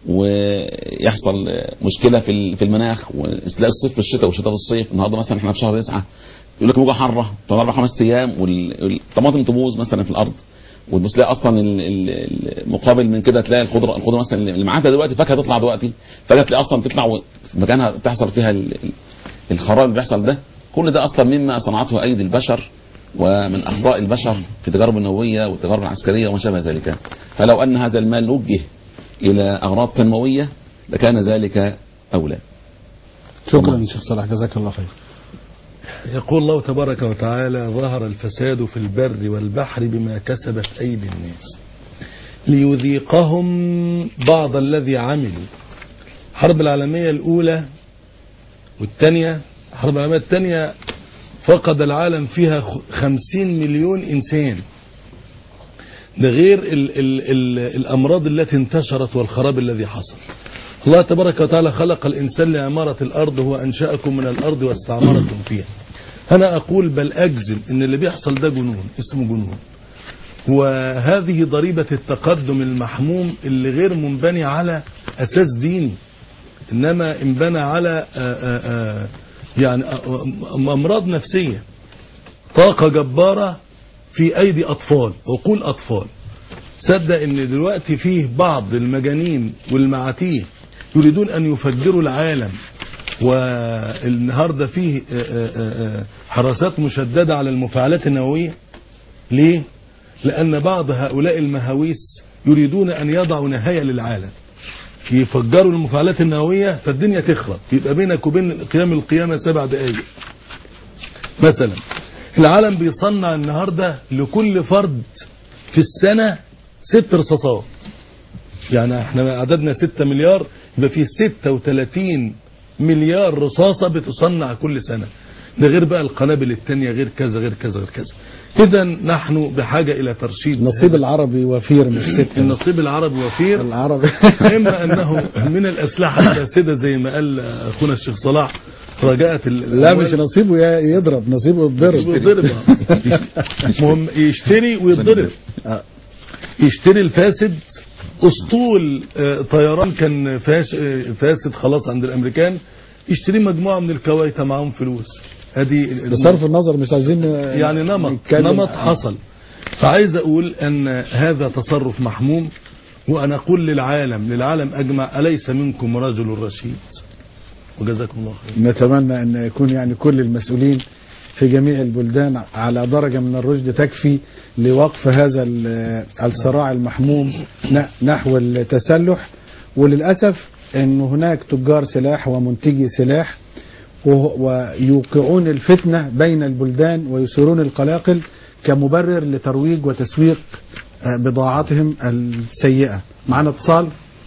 ويحصل مشكلة في ال- في المناخ وتلاقي الصيف في الشتاء والشتاء في الصيف النهارده مثلا احنا في شهر تسعة يقول لك موجة حارة تقعد أربع خمس أيام وال- والطماطم تبوظ مثلا في الأرض وتبص تلاقي اصلا ال- ال- المقابل من كده تلاقي الخضره الخضره مثلا اللي معاها دلوقتي فاكهه تطلع دلوقتي فجاه تلاقي اصلا تطلع و- في مكانها تحصل فيها ال- ال- الخراب اللي بيحصل ده كل ده اصلا مما صنعته ايدي البشر ومن اخطاء البشر في التجارب النوويه والتجارب العسكريه وما شابه ذلك فلو ان هذا المال وجه الى اغراض تنمويه لكان ذلك اولى شكرا شيخ صلاح جزاك الله خير يقول الله تبارك وتعالى ظهر الفساد في البر والبحر بما كسبت أيدي الناس ليذيقهم بعض الذي عملوا الحرب العالمية الأولى والثانية الحرب العالمية الثانية فقد العالم فيها خ- خمسين مليون إنسان ده غير ال ال ال الأمراض التي انتشرت والخراب الذي حصل الله تبارك وتعالى خلق الإنسان لعمارة الأرض هو أنشأكم من الأرض واستعمركم فيها أنا أقول بل أجزم إن اللي بيحصل ده جنون اسمه جنون وهذه ضريبة التقدم المحموم اللي غير منبني على أساس ديني إنما انبنى على آآ آآ يعني آآ أمراض نفسية طاقة جبارة في أيدي أطفال عقول أطفال صدق ان دلوقتي فيه بعض المجانين والمعاتيه يريدون ان يفجروا العالم والنهارده فيه آه، آه، آه، حراسات مشدده على المفاعلات النوويه ليه لان بعض هؤلاء المهاويس يريدون ان يضعوا نهايه للعالم يفجروا المفاعلات النوويه فالدنيا تخرب يبقى بينك وبين قيام القيامه سبع دقائق مثلا العالم بيصنع النهارده لكل فرد في السنة ست رصاصات يعني احنا عددنا ستة مليار يبقى فيه ستة وتلاتين مليار رصاصة بتصنع كل سنة ده غير بقى القنابل التانية غير كذا غير كذا غير كذا اذا نحن بحاجة الى ترشيد النصيب العربي وفير مش ستة النصيب العربي وفير العربي اما انه من الاسلحة الفاسدة زي ما قال اخونا الشيخ صلاح رجاءة ال- لا مش نصيبه ي- يضرب نصيبه يتضرب يضرب مهم يشتري ويتضرب آه. يشتري الفاسد اسطول آه، طيران كان فاش آه، فاسد خلاص عند الامريكان يشتري مجموعه من الكويت معاهم فلوس ادي بصرف النظر مش عايزين يعني نمط نتكلم- نمط حصل فعايز اقول ان هذا تصرف محموم وانا اقول للعالم للعالم اجمع اليس منكم رجل رشيد وجزاكم الله خير نتمنى ان يكون يعني كل المسؤولين في جميع البلدان على درجة من الرشد تكفي لوقف هذا ال- الصراع المحموم ن- نحو التسلح وللأسف أن هناك تجار سلاح ومنتجي سلاح وه- ويوقعون الفتنة بين البلدان ويثيرون القلاقل كمبرر لترويج وتسويق آه، بضاعتهم السيئة معنا اتصال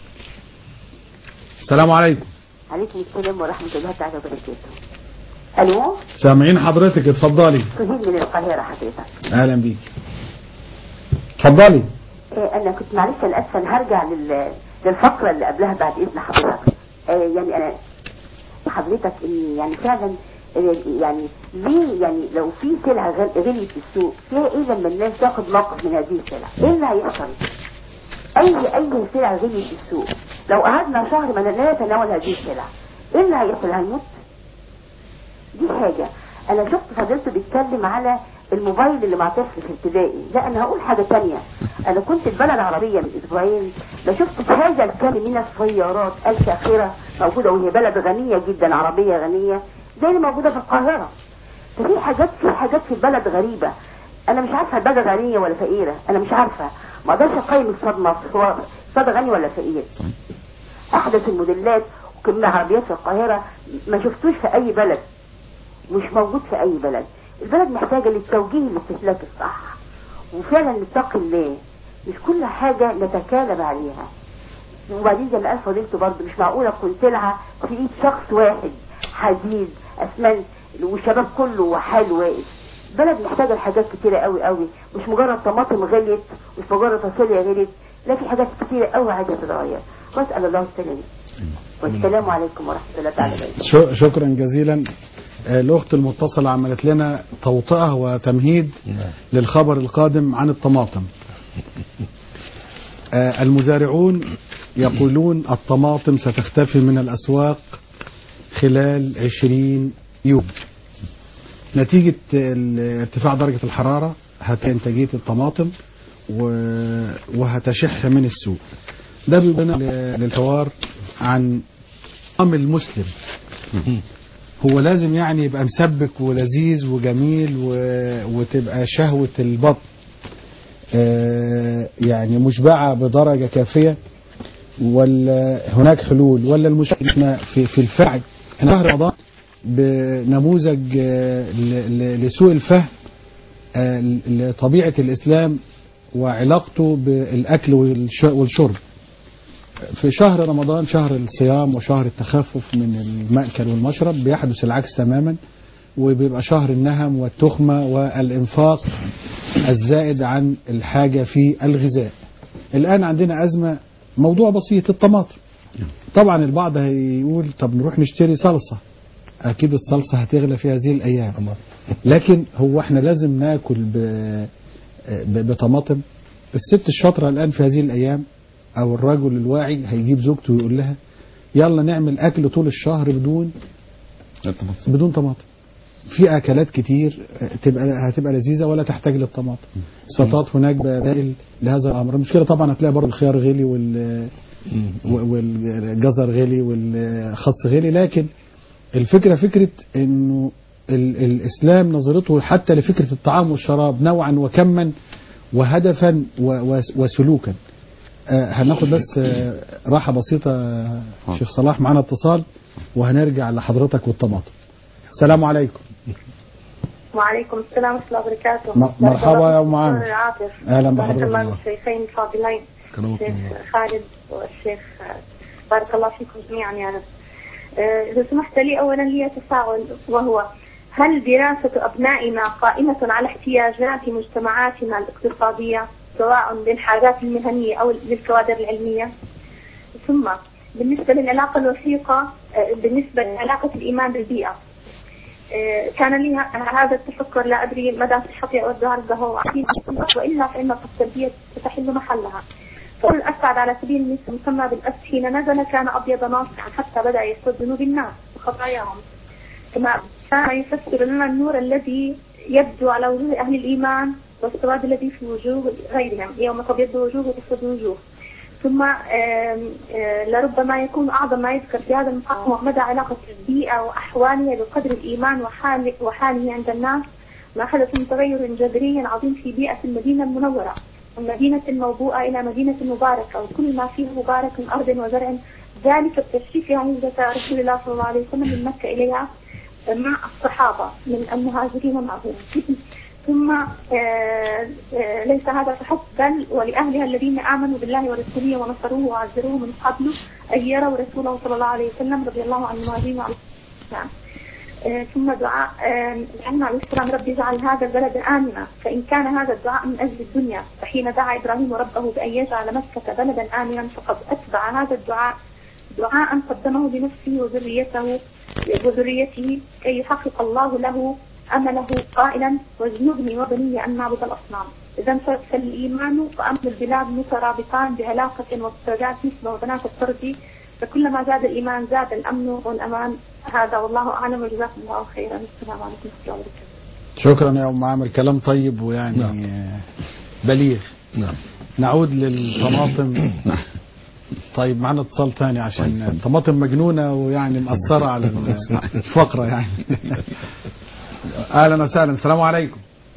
السلام عليكم عليكم السلام ورحمة الله تعالى وبركاته ألو سامعين حضرتك اتفضلي سهيل من القاهرة حضرتك اهلا بيك اتفضلي آه، أنا كنت معلش أنا آسفة أنا هرجع لل... للفقرة اللي قبلها بعد إذن حضرتك آه، يعني أنا حضرتك إن يعني فعلا آه، يعني ليه يعني لو في سلعة غل- غليت في السوق فيها إيه لما الناس تاخد موقف من هذه السلع؟ إيه اللي هيحصل؟ أي أي سلعة غليت في السوق لو قعدنا شهر ما لا نتناول هذه السلع إيه اللي هيحصل؟ هنموت؟ دي حاجة انا شفت فضيلته بيتكلم على الموبايل اللي مع طفل في ابتدائي لا انا هقول حاجة تانية انا كنت في بلد عربية من اسبوعين ما شفت هذا الكم من السيارات الفاخرة موجودة وهي بلد غنية جدا عربية غنية زي اللي موجودة في القاهرة ففي حاجات في حاجات في البلد غريبة انا مش عارفة البلد غنية ولا فقيرة انا مش عارفة ما اقدرش اقيم اقتصاد مصر هو اقتصاد غني ولا فقير احدث الموديلات وكمية عربيات في القاهرة ما شفتوش في اي بلد مش موجود في اي بلد البلد محتاجة للتوجيه الاستهلاك الصح وفعلا نتقي الله مش كل حاجة نتكالب عليها وبعدين زي ما قال فضيلته برضه مش معقولة تكون سلعة في ايد شخص واحد حديد اسمنت والشباب كله وحال واقف بلد محتاجة لحاجات كتيرة قوي قوي مش مجرد طماطم غليت مش مجرد فاصوليا غليت لا في حاجات كتيرة قوي عايزة تتغير واسأل الله السلامة والسلام عليكم ورحمة الله تعالى وبركاته شو- شكرا جزيلا آه، الأخت المتصلة عملت لنا توطئة وتمهيد للخبر القادم عن الطماطم آه، المزارعون يقولون الطماطم ستختفي من الأسواق خلال 20 يوم نتيجة ال- ارتفاع درجة الحرارة هتنتجية الطماطم و- وهتشح من السوق ده بيبنى للحوار عن طعم المسلم هو لازم يعني يبقى مسبك ولذيذ وجميل و... وتبقى شهوة البطن آه، يعني مشبعة بدرجة كافية ولا هناك حلول ولا المشكلة إحنا في, في الفعل احنا شهر رمضان بنموذج آه، ل- ل- لسوء الفهم آه، لطبيعة الإسلام وعلاقته بالأكل والش- والشرب في شهر رمضان شهر الصيام وشهر التخفف من المأكل والمشرب بيحدث العكس تماما وبيبقى شهر النهم والتخمة والإنفاق الزائد عن الحاجة في الغذاء الآن عندنا أزمة موضوع بسيط الطماطم طبعا البعض هيقول طب نروح نشتري صلصة أكيد الصلصة هتغلى في هذه الأيام لكن هو احنا لازم ناكل ب... ب... بطماطم الست الشاطرة الآن في هذه الأيام أو الرجل الواعي هيجيب زوجته ويقول لها يلا نعمل أكل طول الشهر بدون بدون طماطم في أكلات كتير تبقى هتبقى لذيذة ولا تحتاج للطماطم سلطات هناك بدائل لهذا الأمر المشكلة طبعا هتلاقي برضه الخيار غلي وال والجزر غلي والخس غلي لكن الفكرة فكرة انه ال- الاسلام نظرته حتى لفكرة الطعام والشراب نوعا وكما وهدفا و- و- وسلوكا آه، هناخد بس آه، راحة بسيطة آه، شيخ صلاح معنا اتصال وهنرجع لحضرتك والطماطم السلام عليكم وعليكم السلام ورحمة الله وبركاته م- مرحبا يا أم عامر. دكتور عاطف أهلا بارك بحضرتك. الله الشيخين الفاضلين كرمكم الشيخ الله. خالد والشيخ بارك الله فيكم جميعا يا رب آه، إذا سمحت لي أولا لي تساؤل وهو هل دراسة أبنائنا قائمة على احتياجات مجتمعاتنا الاقتصادية سواء للحاجات المهنية أو للكوادر العلمية ثم بالنسبة للعلاقة الوثيقة آه، بالنسبة لعلاقة الإيمان بالبيئة آه، كان لي ه- هذا التفكر لا أدري مدى صحتي أو الدرجة وإلا فإن التربية تحل محلها فقل الأسعد على سبيل المثل المسمى بالأسد حين نزل كان أبيض ناصعا حتى بدأ يسود ذنوب الناس وخطاياهم كما كان يفسر لنا النور الذي يبدو على وجوه أهل الإيمان والسواد الذي في وجوه غيرهم يوم تبيض وجوه وتسود وجوه ثم آم، آه، لربما يكون أعظم ما يذكر في هذا المقام هو مدى علاقة البيئة وأحوالها بقدر الإيمان وحال وحاله عند الناس ما حدث من تغير جذري عظيم في بيئة المدينة المنورة من مدينة موبوءة إلى مدينة مباركة وكل ما فيه مبارك من أرض وزرع ذلك بتشريف عزة رسول الله صلى الله عليه وسلم من مكة إليها مع الصحابة من المهاجرين معه ثم آه، آه، ليس هذا فحسب بل ولأهلها الذين آمنوا بالله ورسوله ونصروه وعزروه من قبل أن يروا رسوله صلى الله عليه وسلم رضي الله عن المهاجرين وعلى السلام آه، ثم دعاء آه، إبراهيم عليه السلام رب اجعل هذا البلد آمنا فإن كان هذا الدعاء من أجل الدنيا فحين دعا إبراهيم ربه بأن يجعل مكة بلدا آمنا فقد أتبع هذا الدعاء دعاء قدمه بنفسه وذريته وذريته كي يحقق الله له أمله قائلا واجنبني وبني أن نعبد الأصنام إذا فالإيمان وأمن البلاد مترابطان بعلاقة واقتراجات مثل وبنات الفرد فكلما زاد الإيمان زاد الأمن والأمان هذا والله أعلم وجزاكم الله خيرا السلام عليكم ورحمة الله وبركاته شكرا يا ام عامر كلام طيب ويعني نعم. آه، بليغ نعم نعود للطماطم طيب معنا اتصال تاني عشان الطماطم مجنونة ويعني مأثرة على الفقرة يعني أهلا وسهلا السلام عليكم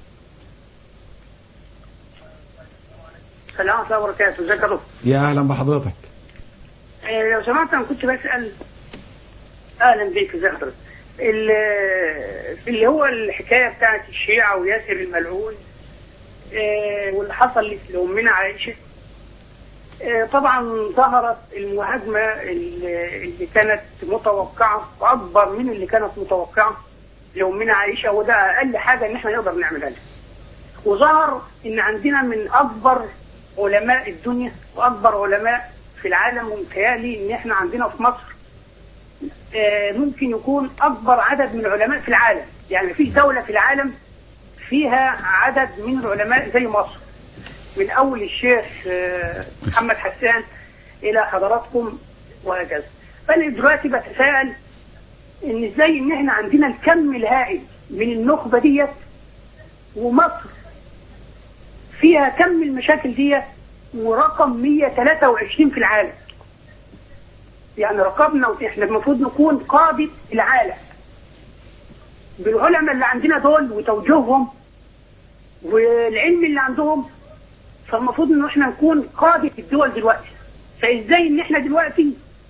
السلام عليكم وبركاته ازيك يا دكتور يا أهلا بحضرتك آه، لو سمحت انا كنت بسال اهلا بيك ازي حضرتك ال- في اللي هو الحكايه بتاعت الشيعه وياسر الملعون آه، واللي حصل لامنا عائشه آه، طبعا ظهرت المهاجمه اللي اللي كانت متوقعه واكبر من اللي كانت متوقعه لامنا عائشه وده اقل حاجه ان احنا نقدر نعملها لها وظهر ان عندنا من اكبر علماء الدنيا واكبر علماء في العالم ومتهيألي ان احنا عندنا في مصر آه، ممكن يكون اكبر عدد من العلماء في العالم يعني مفيش دولة في العالم فيها عدد من العلماء زي مصر من اول الشيخ آه، محمد حسان الى حضراتكم وهكذا فانا دلوقتي بتساءل ان ازاي ان احنا عندنا الكم الهائل من النخبة ديت ومصر فيها كم المشاكل ديت ورقم 123 في العالم يعني رقمنا احنا المفروض نكون قادة العالم بالعلماء اللي عندنا دول وتوجيههم والعلم اللي عندهم فالمفروض ان احنا نكون قادة الدول دلوقتي فازاي ان احنا دلوقتي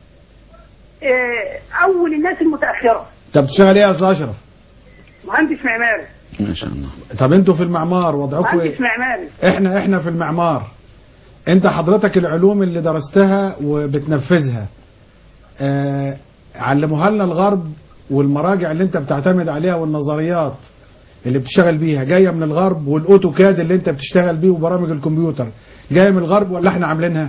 اه اول الناس المتأخرة طب بتشتغل ايه يا استاذ اشرف؟ مهندس معماري ما شاء الله طب انتوا في المعمار وضعكم مهندس ايه؟ معماري احنا احنا في المعمار انت حضرتك العلوم اللي درستها وبتنفذها آه علموها لنا الغرب والمراجع اللي انت بتعتمد عليها والنظريات اللي بتشتغل بيها جايه من الغرب والاوتوكاد اللي انت بتشتغل بيه وبرامج الكمبيوتر جايه من الغرب ولا احنا عاملينها؟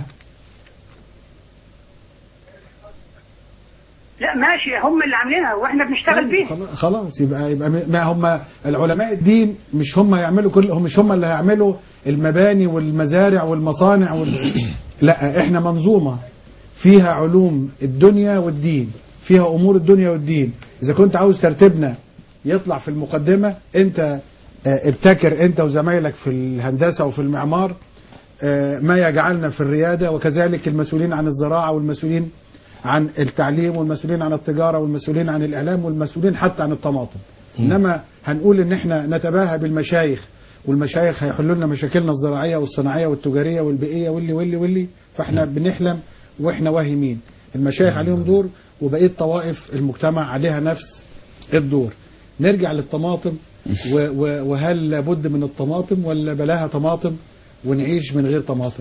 لا ماشي هم اللي عاملينها واحنا بنشتغل بيها خلاص- خلاص يبقى يبقى ما هم العلماء الدين مش هم يعملوا كل هم مش هم اللي هيعملوا المباني والمزارع والمصانع وال... لا احنا منظومه فيها علوم الدنيا والدين فيها امور الدنيا والدين اذا كنت عاوز ترتيبنا يطلع في المقدمه انت آه، ابتكر انت وزمايلك في الهندسه وفي المعمار آه، ما يجعلنا في الرياده وكذلك المسؤولين عن الزراعه والمسؤولين عن التعليم والمسؤولين عن التجاره والمسؤولين عن الاعلام والمسؤولين حتى عن الطماطم انما هنقول ان احنا نتباهى بالمشايخ والمشايخ هيحلوا لنا مشاكلنا الزراعيه والصناعيه والتجاريه والبيئيه واللي واللي واللي فاحنا بنحلم واحنا واهمين المشايخ عليهم دور وبقيه طوائف المجتمع عليها نفس الدور نرجع للطماطم و- و- وهل لابد من الطماطم ولا بلاها طماطم ونعيش من غير طماطم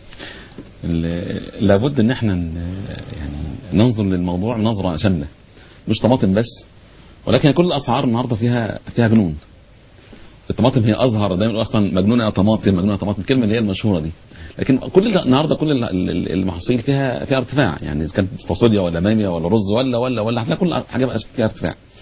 ال- لابد ان احنا ن- يعني ننظر للموضوع نظره شامله مش طماطم بس ولكن كل الاسعار النهارده فيها فيها جنون الطماطم هي ازهر دايما يقولوا اصلا مجنونه يا طماطم مجنونه يا طماطم الكلمه اللي هي المشهوره دي لكن كل النهارده كل ال- ال- المحاصيل فيها فيها ارتفاع يعني اذا كانت فاصوليا ولا باميه ولا رز ولا ولا ولا هتلاقي كل حاجه بقى فيها ارتفاع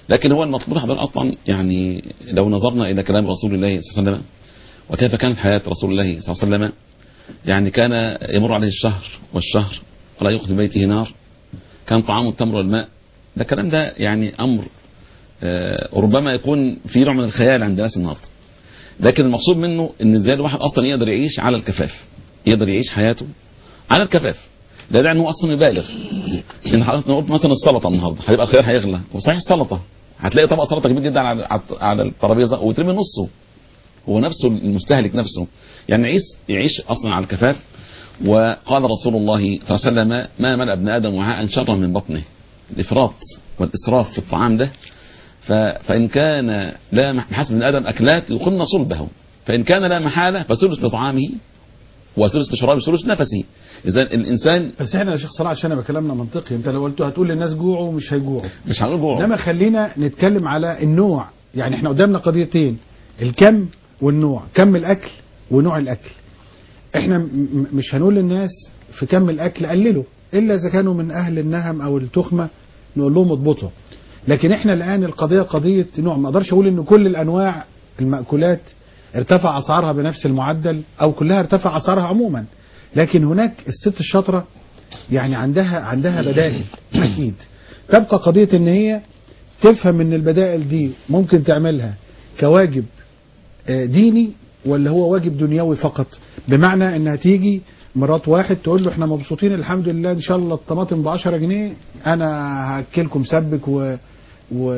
لكن هو المطلوب حضرتك اصلا يعني لو نظرنا الى كلام رسول الله صلى الله عليه وسلم وكيف كانت حياه رسول الله صلى الله عليه وسلم يعني كان يمر عليه الشهر والشهر ولا يخذ في بيته نار كان طعامه التمر والماء ده الكلام ده يعني امر آه، ربما يكون في نوع من الخيال عند الناس النهارده لكن المقصود منه ان ازاي الواحد اصلا يقدر يعيش على الكفاف يقدر يعيش حياته على الكفاف لا داعي ان هو اصلا يبالغ ان حضرتك قلت مثلا السلطه النهارده هيبقى الخيار هيغلى وصحيح السلطه هتلاقي طبق سلطه كبير جدا على على- على الترابيزه ويترمي نصه هو نفسه المستهلك نفسه يعني يعيش يعيش اصلا على الكفاف وقال رسول الله صلى الله عليه وسلم ما ملأ ابن ادم وعاء شرا من بطنه الافراط والاسراف في الطعام ده ف... فإن كان لا مح- بحسب ابن آدم أكلات يقمن صلبه فإن كان لا محالة فثلث لطعامه وثلث لشرابه ثلث نفسه إذا الإنسان بس احنا يا شيخ صلاح عشان أبقى كلامنا منطقي انت لو قلت هتقول للناس جوعوا مش هيجوعوا مش هنقول جوع انما خلينا نتكلم على النوع يعني احنا قدامنا قضيتين الكم والنوع كم الاكل ونوع الاكل احنا م- م- مش هنقول للناس في كم الاكل قللوا الا اذا كانوا من اهل النهم او التخمه نقول لهم اضبطوا لكن احنا الان القضيه قضيه نوع ما اقدرش اقول ان كل الانواع المأكولات ارتفع اسعارها بنفس المعدل او كلها ارتفع اسعارها عموما لكن هناك الست الشاطره يعني عندها عندها بدائل اكيد تبقى قضيه ان هي تفهم ان البدائل دي ممكن تعملها كواجب آه، ديني ولا هو واجب دنيوي فقط بمعنى انها تيجي مرات واحد تقول له احنا مبسوطين الحمد لله ان شاء الله الطماطم ب 10 جنيه انا هاكلكم سبك و... و...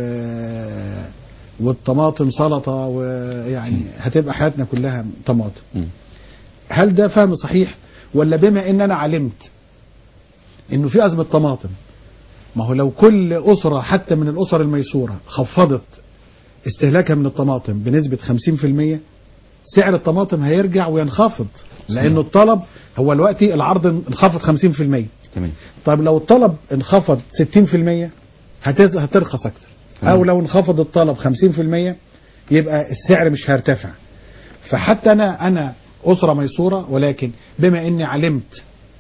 والطماطم سلطه ويعني هتبقى حياتنا كلها طماطم مم. هل ده فهم صحيح ولا بما ان انا علمت انه في ازمه طماطم ما هو لو كل اسره حتى من الاسر الميسوره خفضت استهلاكها من الطماطم بنسبه 50% سعر الطماطم هيرجع وينخفض لانه الطلب هو دلوقتي العرض انخفض 50% تمام طيب لو الطلب انخفض 60% هتز- هترخص اكتر او لو انخفض الطلب 50% يبقى السعر مش هيرتفع فحتى انا انا اسره ميسوره ولكن بما اني علمت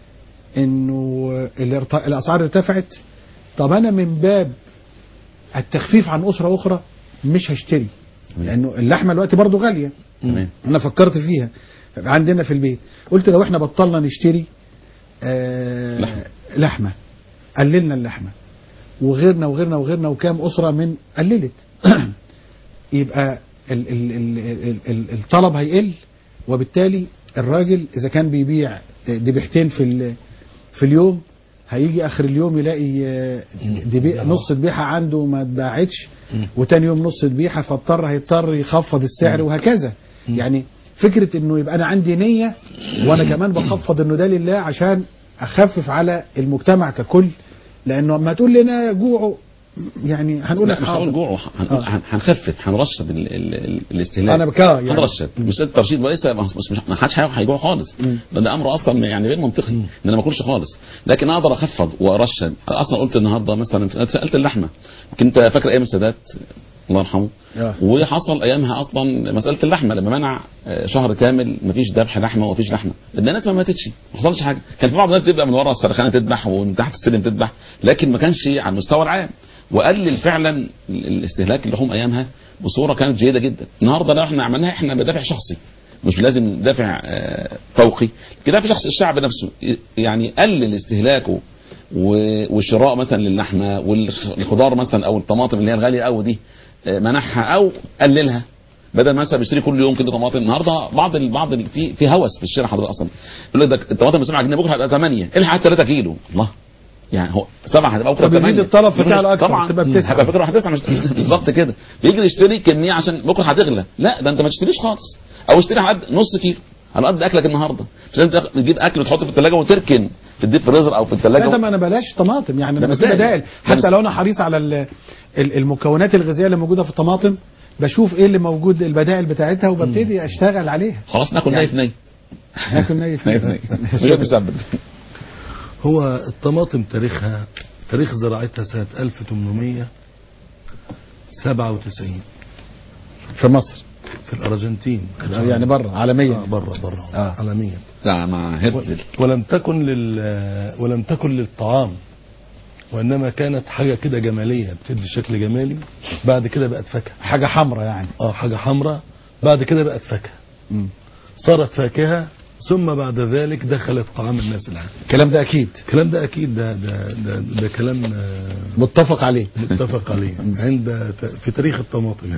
انه الارت- الاسعار ارتفعت طب انا من باب التخفيف عن اسره اخرى مش هشتري لانه اللحمه دلوقتي برضو غاليه تمام انا فكرت فيها عندنا في البيت قلت لو احنا بطلنا نشتري آه لحمة. لحمه قللنا اللحمه وغيرنا وغيرنا وغيرنا وكام اسره من قللت يبقى ال ال ال ال ال الطلب هيقل وبالتالي الراجل اذا كان بيبيع ذبيحتين في ال- في اليوم هيجي اخر اليوم يلاقي آه، دبي- نص ذبيحه عنده ما اتباعتش وتاني يوم نص ذبيحه فاضطر هيضطر يخفض السعر وهكذا يعني فكره انه يبقى انا عندي نيه وانا كمان بخفض انه ده لله عشان اخفف على المجتمع ككل لانه اما تقول لنا جوعوا يعني هنقول لا لك مش هنقول حاضر. جوع هن- آه. هن- هنخفف هنرشد ال- ال- ال- الاستهلاك أنا بكا- يعني- هنرشد مش الترشيد وليس بس مش ما حدش هيروح هيجوع خالص مم. ده, ده امر اصلا يعني غير منطقي ان انا ما اكلش خالص لكن اقدر اخفض وارشد أنا اصلا قلت النهارده مثلا سالت اللحمه يمكن انت فاكر ايام السادات الله يرحمه آه. وحصل ايامها اصلا مساله اللحمه لما منع آه، شهر كامل مفيش ذبح لحمه ومفيش لحمه لان الناس ما ماتتش ما حصلش حاجه كان في بعض الناس تبقى من ورا السرخانه تذبح ومن تحت السلم تذبح لكن ما كانش على المستوى العام وقلل فعلا ال- الاستهلاك اللحوم ايامها بصوره كانت جيده جدا النهارده لو احنا عملناها احنا بدافع شخصي مش لازم دافع آه، فوقي كده في شخص الشعب نفسه ي- يعني قلل استهلاكه و- والشراء مثلا للحمه والخضار مثلا او الطماطم اللي هي الغاليه قوي دي آه، منعها او قللها بدل مثلا بيشتري كل يوم كيلو طماطم النهارده بعض ال- بعض ال- في في هوس في الشارع حضرتك اصلا يقول لك ده الطماطم ب 7 جنيه بكره هتبقى 8 الحق 3 كيلو الله يعني هو سبعه هتبقى بكره طب يزيد 8 الطلب فتعلى أكتر، طبعا تبقى بتسعة. هتبقى فكره هتسعه مش مش بالظبط كده بيجري يشتري كميه عشان بكره هتغلى لا ده انت ما تشتريش خالص او اشتري على قد نص كيلو على قد اكلك النهارده مش لازم تاخد- تجيب اكل وتحطه في الثلاجه وتركن في الديب فريزر او في لا ده الثلاجه ما انا بلاش طماطم يعني ده انا في مثال. بدائل ده حتى مثال. لو انا حريص على ال- ال- المكونات الغذائيه اللي موجوده في الطماطم بشوف ايه اللي موجود البدائل بتاعتها وببتدي اشتغل عليها خلاص ناكل يعني- ناي في ناي ناكل ني ناي في ناي مش بيسبب هو الطماطم تاريخها تاريخ زراعتها سنة 1897 في مصر في الأرجنتين يعني بره عالميا آه بره بره آه. عالميا لا مع هرتزل ولم تكن لل ولم تكن للطعام وإنما كانت حاجة كده جمالية بتدي شكل جمالي بعد كده بقت فاكهة حاجة حمراء يعني اه حاجة حمراء بعد كده بقت فاكهة مم. صارت فاكهة ثم بعد ذلك دخلت طعام الناس العام الكلام ده أكيد الكلام ده أكيد ده ده ده, ده كلام آه، متفق عليه متفق عليه عند في تاريخ الطماطم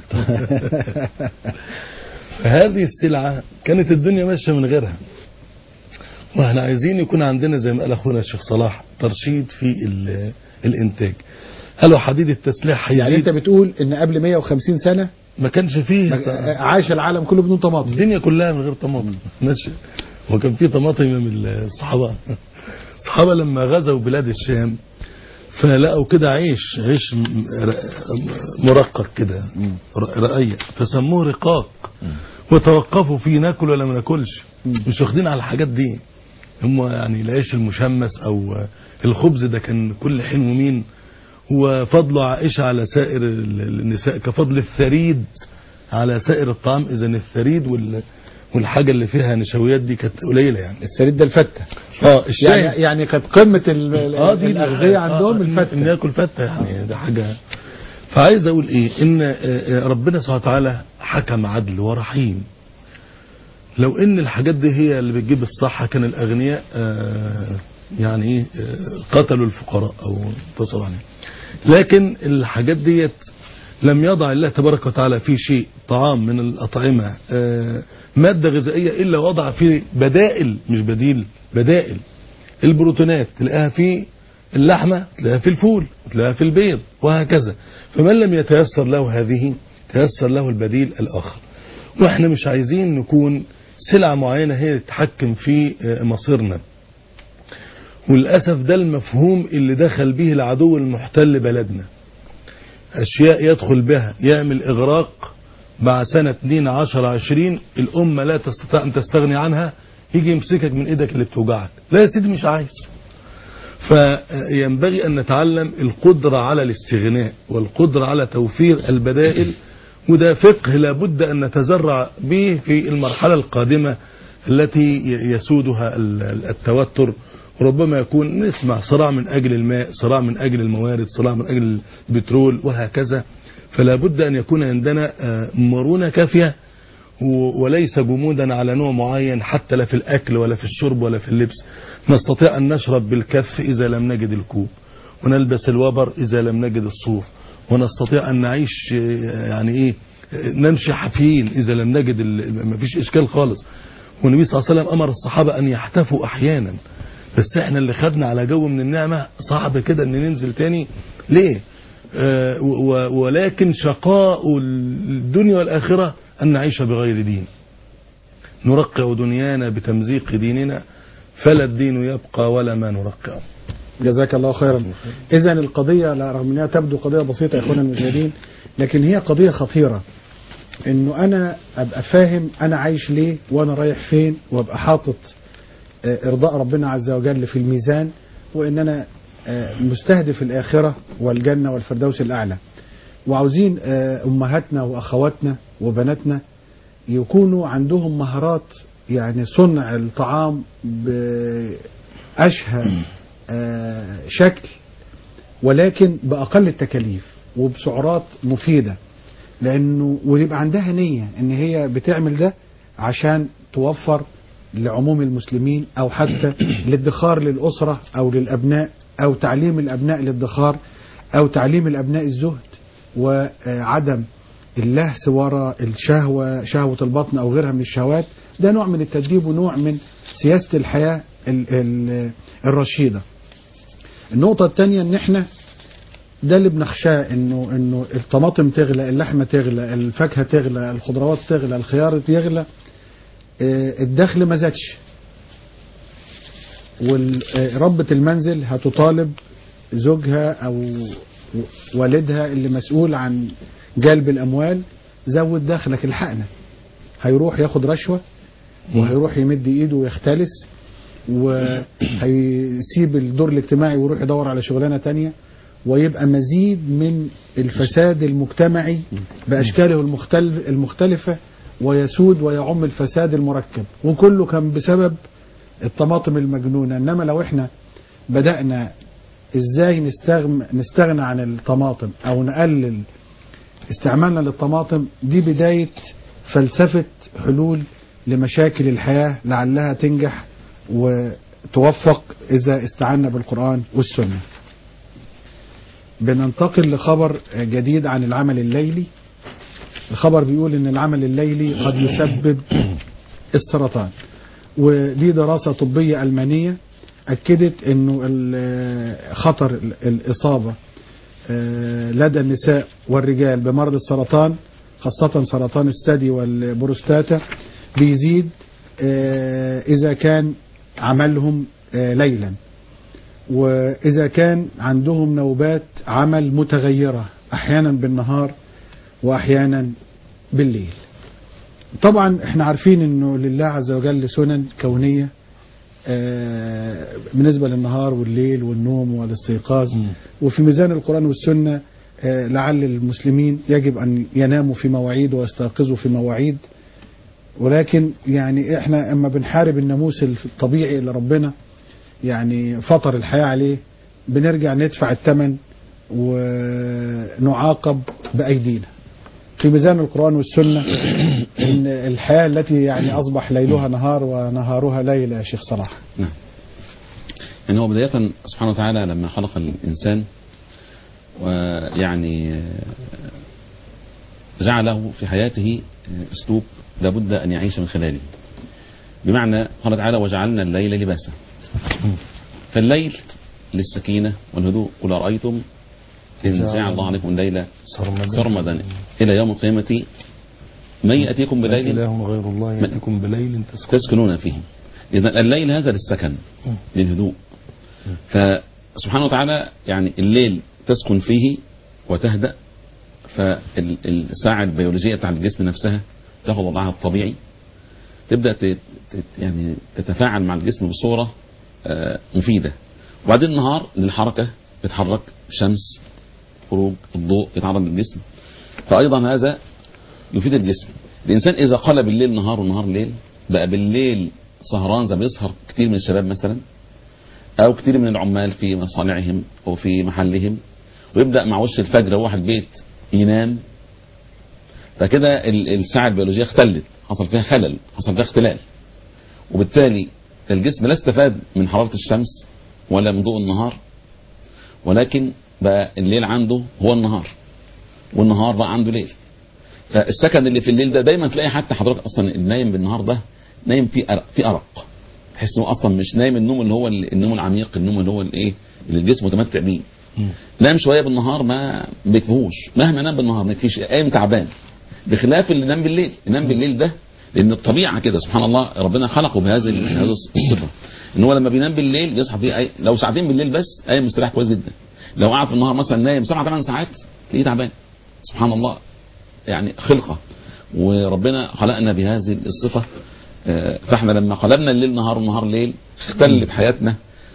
فهذه السلعة كانت الدنيا ماشية من غيرها واحنا عايزين يكون عندنا زي ما قال اخونا الشيخ صلاح ترشيد في ال- الانتاج هل حديد التسليح يعني هيزيد أنت بتقول إن قبل 150 سنة ما كانش فيه ما- عاش العالم كله بدون طماطم الدنيا كلها من غير طماطم ماشي وكان في طماطم من الصحابه الصحابه لما غزوا بلاد الشام فلقوا كده عيش عيش م- ر- مرقق كده ر- رقيق فسموه رقاق وتوقفوا فيه ناكل ولا ما ناكلش مش واخدين على الحاجات دي هم يعني العيش المشمس او الخبز ده كان كل حين ومين هو فضل عائشة على سائر ال- النساء كفضل الثريد على سائر الطعام اذا الثريد وال والحاجة اللي فيها نشويات دي كانت قليلة يعني السريد ده الفتة اه الشاي يعني يعني كانت قمة ال- ال- اه دي الأغذية عندهم آه، إن- ان الفتة ياكل فتة يعني ده حاجة فعايز اقول ايه ان آه، آه، ربنا سبحانه وتعالى حكم عدل ورحيم لو ان الحاجات دي هي اللي بتجيب الصحة كان الاغنياء آه، يعني ايه آه، قتلوا الفقراء او انتصروا عليهم لكن الحاجات ديت لم يضع الله تبارك وتعالى في شيء طعام من الأطعمة آه، مادة غذائية إلا وضع فيه بدائل مش بديل بدائل البروتينات تلاقيها في اللحمة تلاقيها في الفول تلاقيها في البيض وهكذا فمن لم يتيسر له هذه تيسر له البديل الآخر واحنا مش عايزين نكون سلعة معينة هي تتحكم في آه، مصيرنا وللأسف ده المفهوم اللي دخل به العدو المحتل بلدنا أشياء يدخل بها يعمل إغراق مع سنة 2 10 20 الأمة لا تستطيع أن تستغني عنها يجي يمسكك من إيدك اللي بتوجعك لا يا سيدي مش عايز فينبغي أن نتعلم القدرة على الاستغناء والقدرة على توفير البدائل وده فقه لابد أن نتزرع به في المرحلة القادمة التي يسودها ال- التوتر وربما يكون نسمع صراع من أجل الماء صراع من أجل الموارد صراع من أجل البترول وهكذا فلا بد أن يكون عندنا آه، مرونة كافية و- وليس جمودا على نوع معين حتى لا في الأكل ولا في الشرب ولا في اللبس نستطيع أن نشرب بالكف إذا لم نجد الكوب ونلبس الوبر إذا لم نجد الصوف ونستطيع أن نعيش آه، يعني إيه آه، نمشي حافيين إذا لم نجد ال- ما فيش إشكال خالص والنبي صلى الله عليه وسلم أمر الصحابة أن يحتفوا أحيانا بس احنا اللي خدنا على جو من النعمة صعب كده ان ننزل تاني ليه آه و- و- ولكن شقاء الدنيا والآخرة أن نعيش بغير دين نرقع دنيانا بتمزيق ديننا فلا الدين يبقى ولا ما نرقعه جزاك الله خيرا إذا القضية لا رغم أنها تبدو قضية بسيطة يا إخوانا المشاهدين لكن هي قضية خطيرة إنه أنا أبقى فاهم أنا عايش ليه وأنا رايح فين وأبقى حاطط آه، إرضاء ربنا عز وجل في الميزان وإن أنا آه، مستهدف الآخرة والجنة والفردوس الأعلى وعاوزين آه، أمهاتنا وأخواتنا وبناتنا يكونوا عندهم مهارات يعني صنع الطعام بأشهى آه، شكل ولكن بأقل التكاليف وبسعرات مفيدة لأنه ويبقى عندها نية إن هي بتعمل ده عشان توفر لعموم المسلمين أو حتى الادخار للأسرة أو للأبناء أو تعليم الأبناء الادخار أو تعليم الأبناء الزهد وعدم اللهس وراء الشهوة شهوة البطن أو غيرها من الشهوات ده نوع من التدريب ونوع من سياسة الحياة ال- ال- الرشيدة النقطة الثانية ان احنا ده اللي بنخشاه انه انه الطماطم تغلى اللحمة تغلى الفاكهة تغلى الخضروات تغلى الخيار يغلى آه، الدخل ما زادش وربة المنزل هتطالب زوجها او والدها اللي مسؤول عن جلب الاموال زود دخلك الحقنا هيروح ياخد رشوة وهيروح يمد ايده ويختلس وهيسيب الدور الاجتماعي ويروح يدور على شغلانة تانية ويبقى مزيد من الفساد المجتمعي بأشكاله المختلف المختلفة ويسود ويعم الفساد المركب وكله كان بسبب الطماطم المجنونة إنما لو إحنا بدأنا ازاي نستغنى نستغنى عن الطماطم او نقلل استعمالنا للطماطم دي بداية فلسفة حلول لمشاكل الحياة لعلها تنجح وتوفق إذا استعنا بالقرآن والسنة بننتقل لخبر جديد عن العمل الليلي الخبر بيقول ان العمل الليلي قد يسبب السرطان ودي دراسة طبية ألمانية أكدت انه ال- خطر ال- الإصابة آه، لدى النساء والرجال بمرض السرطان خاصة سرطان الثدي والبروستاتا بيزيد آه، إذا كان عملهم آه، ليلا وإذا كان عندهم نوبات عمل متغيرة أحيانا بالنهار وأحيانا بالليل طبعا احنا عارفين انه لله عز وجل سنن كونية آه، بالنسبة للنهار والليل والنوم والاستيقاظ مم. وفي ميزان القرآن والسنة آه، لعل المسلمين يجب أن يناموا في مواعيد ويستيقظوا في مواعيد ولكن يعني احنا اما بنحارب الناموس الطبيعي اللي ربنا يعني فطر الحياة عليه بنرجع ندفع الثمن ونعاقب بأيدينا في ميزان القرآن والسنة إن الحياة التي يعني أصبح ليلها نهار ونهارها ليل يا شيخ صلاح نعم يعني هو بداية سبحانه وتعالى لما خلق الإنسان ويعني آه، جعله في حياته آه، أسلوب لابد أن يعيش من خلاله بمعنى قال تعالى وجعلنا الليل لباسا فالليل للسكينة والهدوء قل أرأيتم إن جعل الله عليكم الليل سرمدا سرمدا إلى يوم القيامة من يأتيكم بليل إله غير الله يأتيكم بليل تسكن تسكنون فيه إذا الليل هذا للسكن مم. للهدوء فسبحانه وتعالى يعني الليل تسكن فيه وتهدأ فالساعة البيولوجية بتاعت الجسم نفسها تاخد وضعها الطبيعي تبدأ ت- ت- يعني تتفاعل مع الجسم بصورة آه، مفيدة وبعدين النهار للحركة بيتحرك شمس خروج الضوء يتعرض للجسم فأيضا هذا يفيد الجسم الإنسان إذا قلب الليل نهار والنهار ليل بقى بالليل سهران زي ما بيسهر كتير من الشباب مثلا أو كتير من العمال في مصانعهم أو في محلهم ويبدأ مع وش الفجر يروح البيت ينام فكده ال- الساعة البيولوجية اختلت حصل فيها خلل حصل فيها اختلال وبالتالي الجسم لا استفاد من حرارة الشمس ولا من ضوء النهار ولكن بقى الليل عنده هو النهار والنهار بقى عنده ليل فالسكن اللي في الليل ده دايما تلاقي حتى حضرتك اصلا النايم بالنهار ده نايم في أرق في ارق تحس انه اصلا مش نايم النوم اللي هو ال- النوم العميق النوم اللي هو الايه اللي الجسم متمتع بيه مم. نام شويه بالنهار ما بيكفيهوش مهما نام بالنهار ما يكفيش قايم تعبان بخلاف اللي نام بالليل ينام بالليل ده لان الطبيعه كده سبحان الله ربنا خلقه بهذه ال- هذه الصفه ان هو لما بينام بالليل بيصحى فيه أي لو ساعتين بالليل بس قايم مستريح كويس جدا لو قعد في النهار مثلا نايم سبع ثمان ساعات تلاقيه تعبان سبحان الله يعني خلقه وربنا خلقنا بهذه الصفه آه، فاحنا لما قلبنا الليل نهار والنهار ليل اختلت حياتنا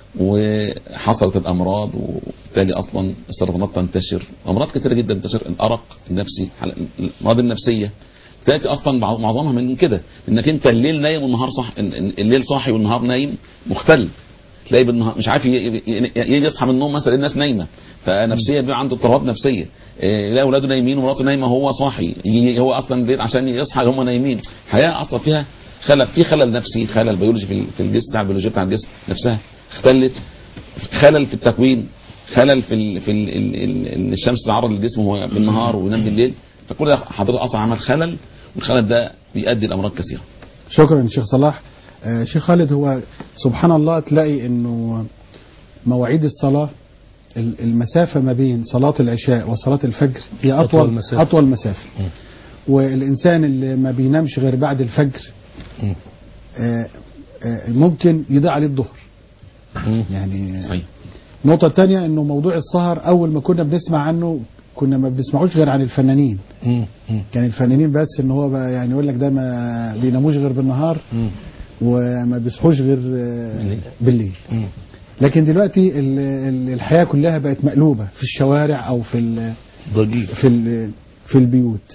وحصلت الامراض وبالتالي اصلا السرطانات تنتشر امراض كثيره جدا تنتشر الارق النفسي حل- الامراض النفسيه تاتي اصلا بعض- معظمها من كده انك انت الليل نايم والنهار صح الليل صاحي والنهار نايم مختل تلاقي بالنهار مش عارف ي- ي- ي- يجي يصحى من النوم مثلا الناس نايمه فنفسيه بيبقى عنده اضطرابات نفسيه إيه، يلاقي اولاده نايمين ومراته نايمه وهو صاحي يجي هو اصلا البيت عشان يصحى هم نايمين حياه اصلا فيها خلل في خلل نفسي خلل بيولوجي في ال- في الجسم الساعه البيولوجيه بتاع الجسم نفسها اختلت خلل في التكوين خلل في ال في ال ال ال ال الشمس تتعرض للجسم وهو بالنهار وينام بالليل فكل ده حضرتك اصلا عمل خلل والخلل ده بيؤدي لامراض كثيره شكرا شيخ صلاح آه، شيخ خالد هو سبحان الله تلاقي انه مواعيد الصلاة ال- المسافة ما بين صلاة العشاء وصلاة الفجر هي أطول أطول مسافة. أطول مسافة مم. والإنسان اللي ما بينامش غير بعد الفجر مم. آه، آه، ممكن يضيع عليه الظهر مم. يعني صحيح النقطة الثانية انه موضوع السهر اول ما كنا بنسمع عنه كنا ما بنسمعوش غير عن الفنانين مم. مم. كان الفنانين بس ان هو بقى يعني يقول لك ده ما بيناموش غير بالنهار مم. وما بيصحوش غير آه، بالليل مم. لكن دلوقتي ال- ال- الحياة كلها بقت مقلوبة في الشوارع او في ال ضجيج في ال- في البيوت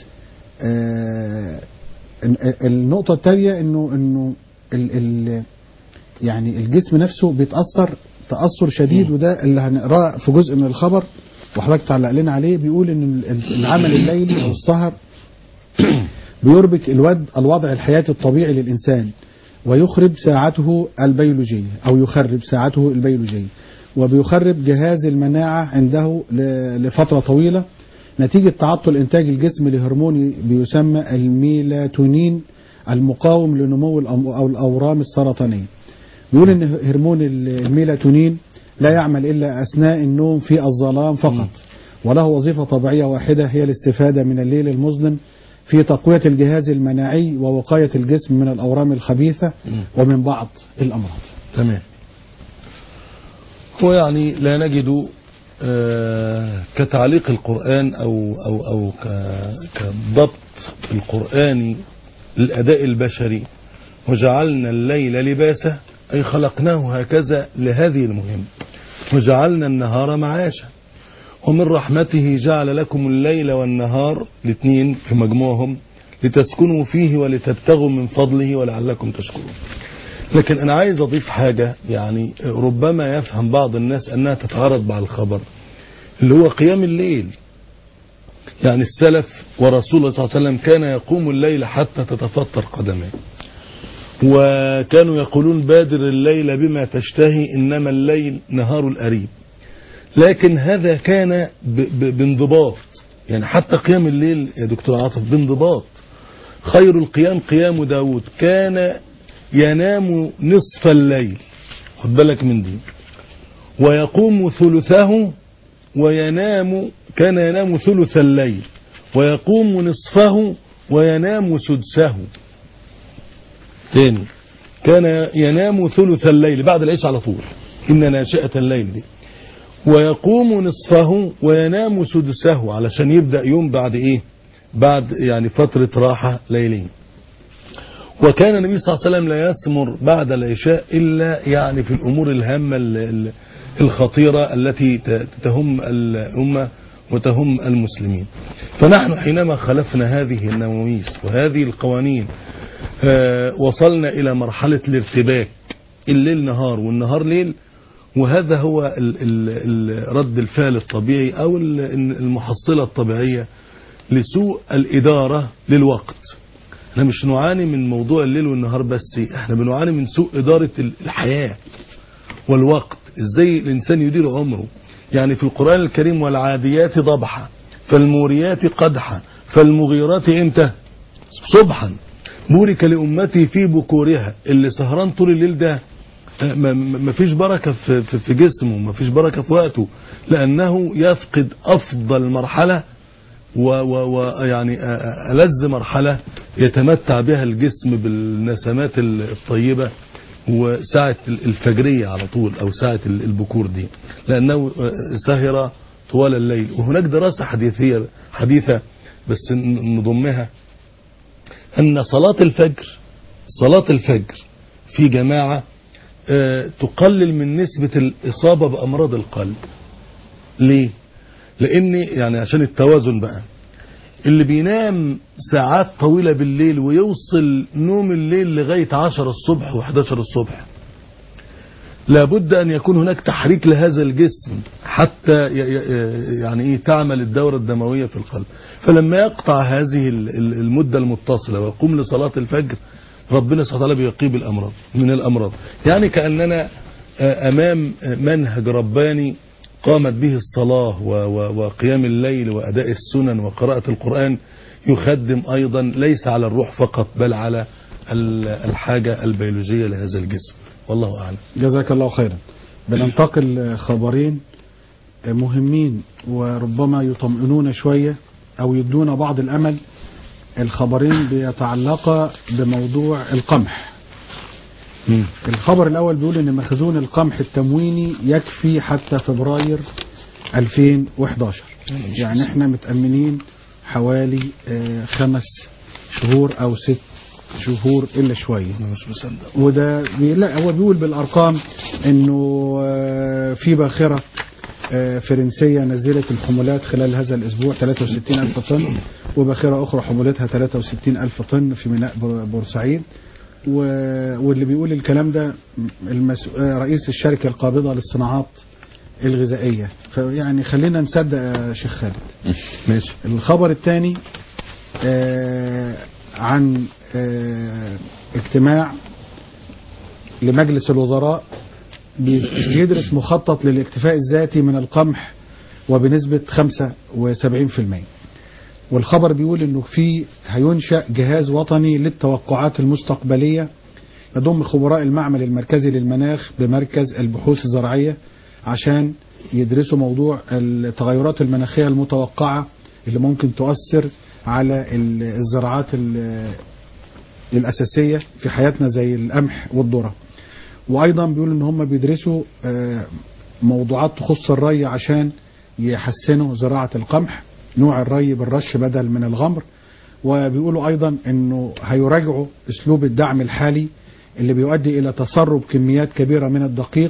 آه، ال- النقطة الثانية انه انه ال ال يعني الجسم نفسه بيتأثر تأثر شديد وده اللي هنقراه في جزء من الخبر وحضرتك تعلق لنا عليه بيقول ان ال- العمل الليلي او السهر بيربك الود الوضع الحياتي الطبيعي للإنسان ويخرب ساعته البيولوجية أو يخرب ساعته البيولوجية وبيخرب جهاز المناعة عنده ل- لفترة طويلة نتيجة تعطل إنتاج الجسم لهرمون بيسمى الميلاتونين المقاوم لنمو الأم- أو الأورام السرطانية بيقول إن هرمون ال- الميلاتونين لا يعمل إلا أثناء النوم في الظلام فقط وله وظيفة طبيعية واحدة هي الاستفادة من الليل المظلم في تقوية الجهاز المناعي ووقاية الجسم من الأورام الخبيثة ومن بعض الأمراض تمام هو يعني لا نجد آه، كتعليق القرآن أو, أو, أو ك- كضبط القرآن للأداء البشري وجعلنا الليل لباسا أي خلقناه هكذا لهذه المهمة وجعلنا النهار معاشا ومن رحمته جعل لكم الليل والنهار الاثنين في مجموعهم لتسكنوا فيه ولتبتغوا من فضله ولعلكم تشكرون لكن أنا عايز أضيف حاجة يعني ربما يفهم بعض الناس أنها تتعارض مع الخبر اللي هو قيام الليل يعني السلف ورسول الله صلى الله عليه وسلم كان يقوم الليل حتى تتفطر قدمه وكانوا يقولون بادر الليل بما تشتهي إنما الليل نهار الأريب لكن هذا كان ب- ب- بانضباط يعني حتى قيام الليل يا دكتور عاطف بانضباط خير القيام قيام داود كان ينام نصف الليل خد بالك من دي ويقوم ثلثه وينام كان ينام ثلث الليل ويقوم نصفه وينام سدسه تاني كان ينام ثلث الليل بعد العشاء على طول إن ناشئة الليل دي ويقوم نصفه وينام سدسه علشان يبدأ يوم بعد ايه بعد يعني فترة راحة ليلية وكان النبي صلى الله عليه وسلم لا يسمر بعد العشاء إلا يعني في الأمور الهامة ال- ال- الخطيرة التي ت- تهم الأمة وتهم المسلمين فنحن حينما خلفنا هذه النواميس وهذه القوانين آه، وصلنا إلى مرحلة الارتباك الليل نهار والنهار ليل وهذا هو ال ال ال رد الفعل الطبيعي أو ال- المحصلة الطبيعية لسوء الإدارة للوقت احنا مش نعاني من موضوع الليل والنهار بس احنا بنعاني من سوء إدارة ال- الحياة والوقت ازاي الإنسان يدير عمره يعني في القرآن الكريم والعاديات ضبحا فالموريات قدحا فالمغيرات امتى صبحا بورك لأمتي في بكورها اللي سهران طول الليل ده ما- ما ما فيش بركة في, في, في جسمه ما فيش بركة في وقته لأنه يفقد أفضل مرحلة ويعني ألذ مرحلة يتمتع بها الجسم بالنسمات الطيبة وساعة الفجرية على طول أو ساعة البكور دي لأنه سهر طوال الليل وهناك دراسة حديثية حديثة بس نضمها أن صلاة الفجر صلاة الفجر في جماعة آه، تقلل من نسبة الإصابة بأمراض القلب ليه؟ لأن يعني عشان التوازن بقى اللي بينام ساعات طويلة بالليل ويوصل نوم الليل لغاية 10 الصبح و11 الصبح لابد أن يكون هناك تحريك لهذا الجسم حتى ي- ي- يعني إيه تعمل الدورة الدموية في القلب فلما يقطع هذه ال- ال- المدة المتصلة ويقوم لصلاة الفجر ربنا سبحانه وتعالى بيقيه بالأمراض من الأمراض يعني كأننا آه، أمام آه، منهج رباني قامت به الصلاة و- و- وقيام الليل وأداء السنن وقراءة القرآن يخدم أيضا ليس على الروح فقط بل على ال- الحاجة البيولوجية لهذا الجسم والله أعلم جزاك الله خيرا بننتقل خبرين مهمين وربما يطمئنون شوية أو يدون بعض الأمل الخبرين بيتعلقا بموضوع القمح مم. الخبر الأول بيقول إن مخزون القمح التمويني يكفي حتى فبراير 2011 يعني احنا متأمنين حوالي آه، خمس شهور أو ست شهور إلا شوية أنا مش مصدق وده بي- لا هو بيقول بالارقام انه آه، في باخره آه، فرنسيه نزلت الحمولات خلال هذا الاسبوع 63 الف طن وباخره اخرى حمولتها 63 الف طن في ميناء بور- بورسعيد و- واللي بيقول الكلام ده المس... آه، رئيس الشركة القابضة للصناعات الغذائية فيعني خلينا نصدق يا شيخ خالد ماشي الخبر الثاني آه عن آه اجتماع لمجلس الوزراء بي- بيدرس مخطط للاكتفاء الذاتي من القمح وبنسبة 75% والخبر بيقول انه في هينشأ جهاز وطني للتوقعات المستقبلية يضم خبراء المعمل المركزي للمناخ بمركز البحوث الزراعية عشان يدرسوا موضوع التغيرات المناخية المتوقعة اللي ممكن تؤثر على ال- الزراعات ال- الأساسية في حياتنا زي القمح والذرة وأيضا بيقولوا إن هم بيدرسوا آه، موضوعات تخص الري عشان يحسنوا زراعة القمح نوع الري بالرش بدل من الغمر وبيقولوا أيضا إنه هيراجعوا أسلوب الدعم الحالي اللي بيؤدي إلى تسرب كميات كبيرة من الدقيق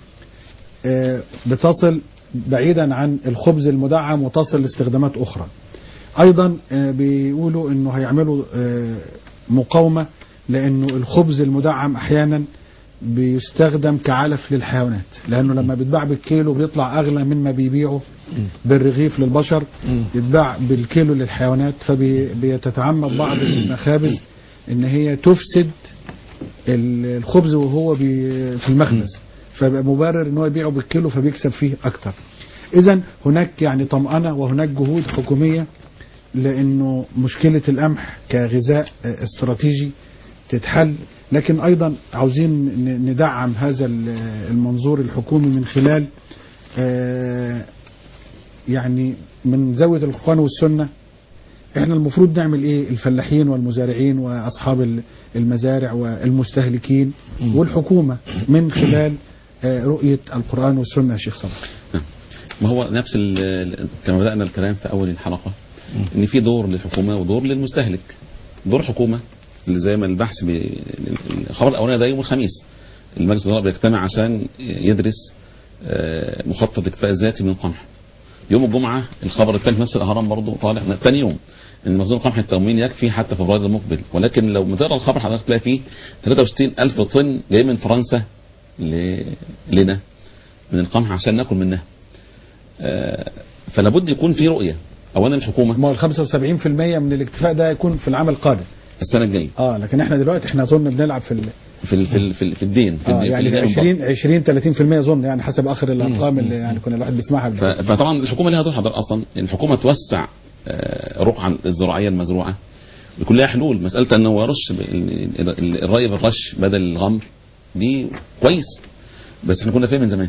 آه، بتصل بعيدا عن الخبز المدعم وتصل لاستخدامات أخرى أيضا آه، بيقولوا إنه هيعملوا آه، مقاومة لأنه الخبز المدعم أحيانا بيستخدم كعلف للحيوانات لأنه لما بيتباع بالكيلو بيطلع أغلى مما بيبيعه بالرغيف للبشر يتباع بالكيلو للحيوانات فبيتتعمد بعض المخابز ان هي تفسد ال- الخبز وهو بي- في المخبز فبقى مبرر ان هو يبيعه بالكيلو فبيكسب فيه اكتر اذا هناك يعني طمأنة وهناك جهود حكومية لانه مشكلة القمح كغذاء آه، استراتيجي تتحل لكن ايضا عاوزين ن- ندعم هذا ال- المنظور الحكومي من خلال آه، يعني من زاوية القرآن والسنة احنا المفروض نعمل ايه الفلاحين والمزارعين واصحاب ال- المزارع والمستهلكين والحكومة من خلال آه، رؤية القرآن والسنة يا شيخ صبري ما هو نفس ال- ال- كما بدأنا الكلام في أول الحلقة إن في دور للحكومة ودور للمستهلك دور الحكومة اللي زي ما البحث بي... الخبر الأولاني ده يوم الخميس المجلس الوزراء بيجتمع عشان يدرس آه، مخطط الاكتفاء الذاتي من القمح يوم الجمعة الخبر الثاني في نفس الأهرام برضه طالع ثاني يوم ان مخزون القمح التموين يكفي حتى فبراير المقبل ولكن لو ما تقرا الخبر حضرتك تلاقي فيه 63 ألف طن جاي من فرنسا ل... لنا من القمح عشان ناكل منها آه، فلا بد يكون في رؤيه اولا الحكومه ما هو ال 75% من الاكتفاء ده يكون في العام القادم السنه الجايه اه لكن احنا دلوقتي احنا اظن بنلعب في ال... في ال- في ال- في, ال- في الدين في, آه الدين- في يعني الدين 20 20 30% اظن يعني حسب اخر الارقام اللي يعني كنا الواحد بيسمعها ف- قبل. فطبعا الحكومه لها دور حضر اصلا إن الحكومه توسع آه، رقعه الزراعيه المزروعه بيكون لها حلول مساله انه يرش ب- ال- ال- ال- الري بالرش بدل الغمر دي كويس بس احنا كنا فين من زمان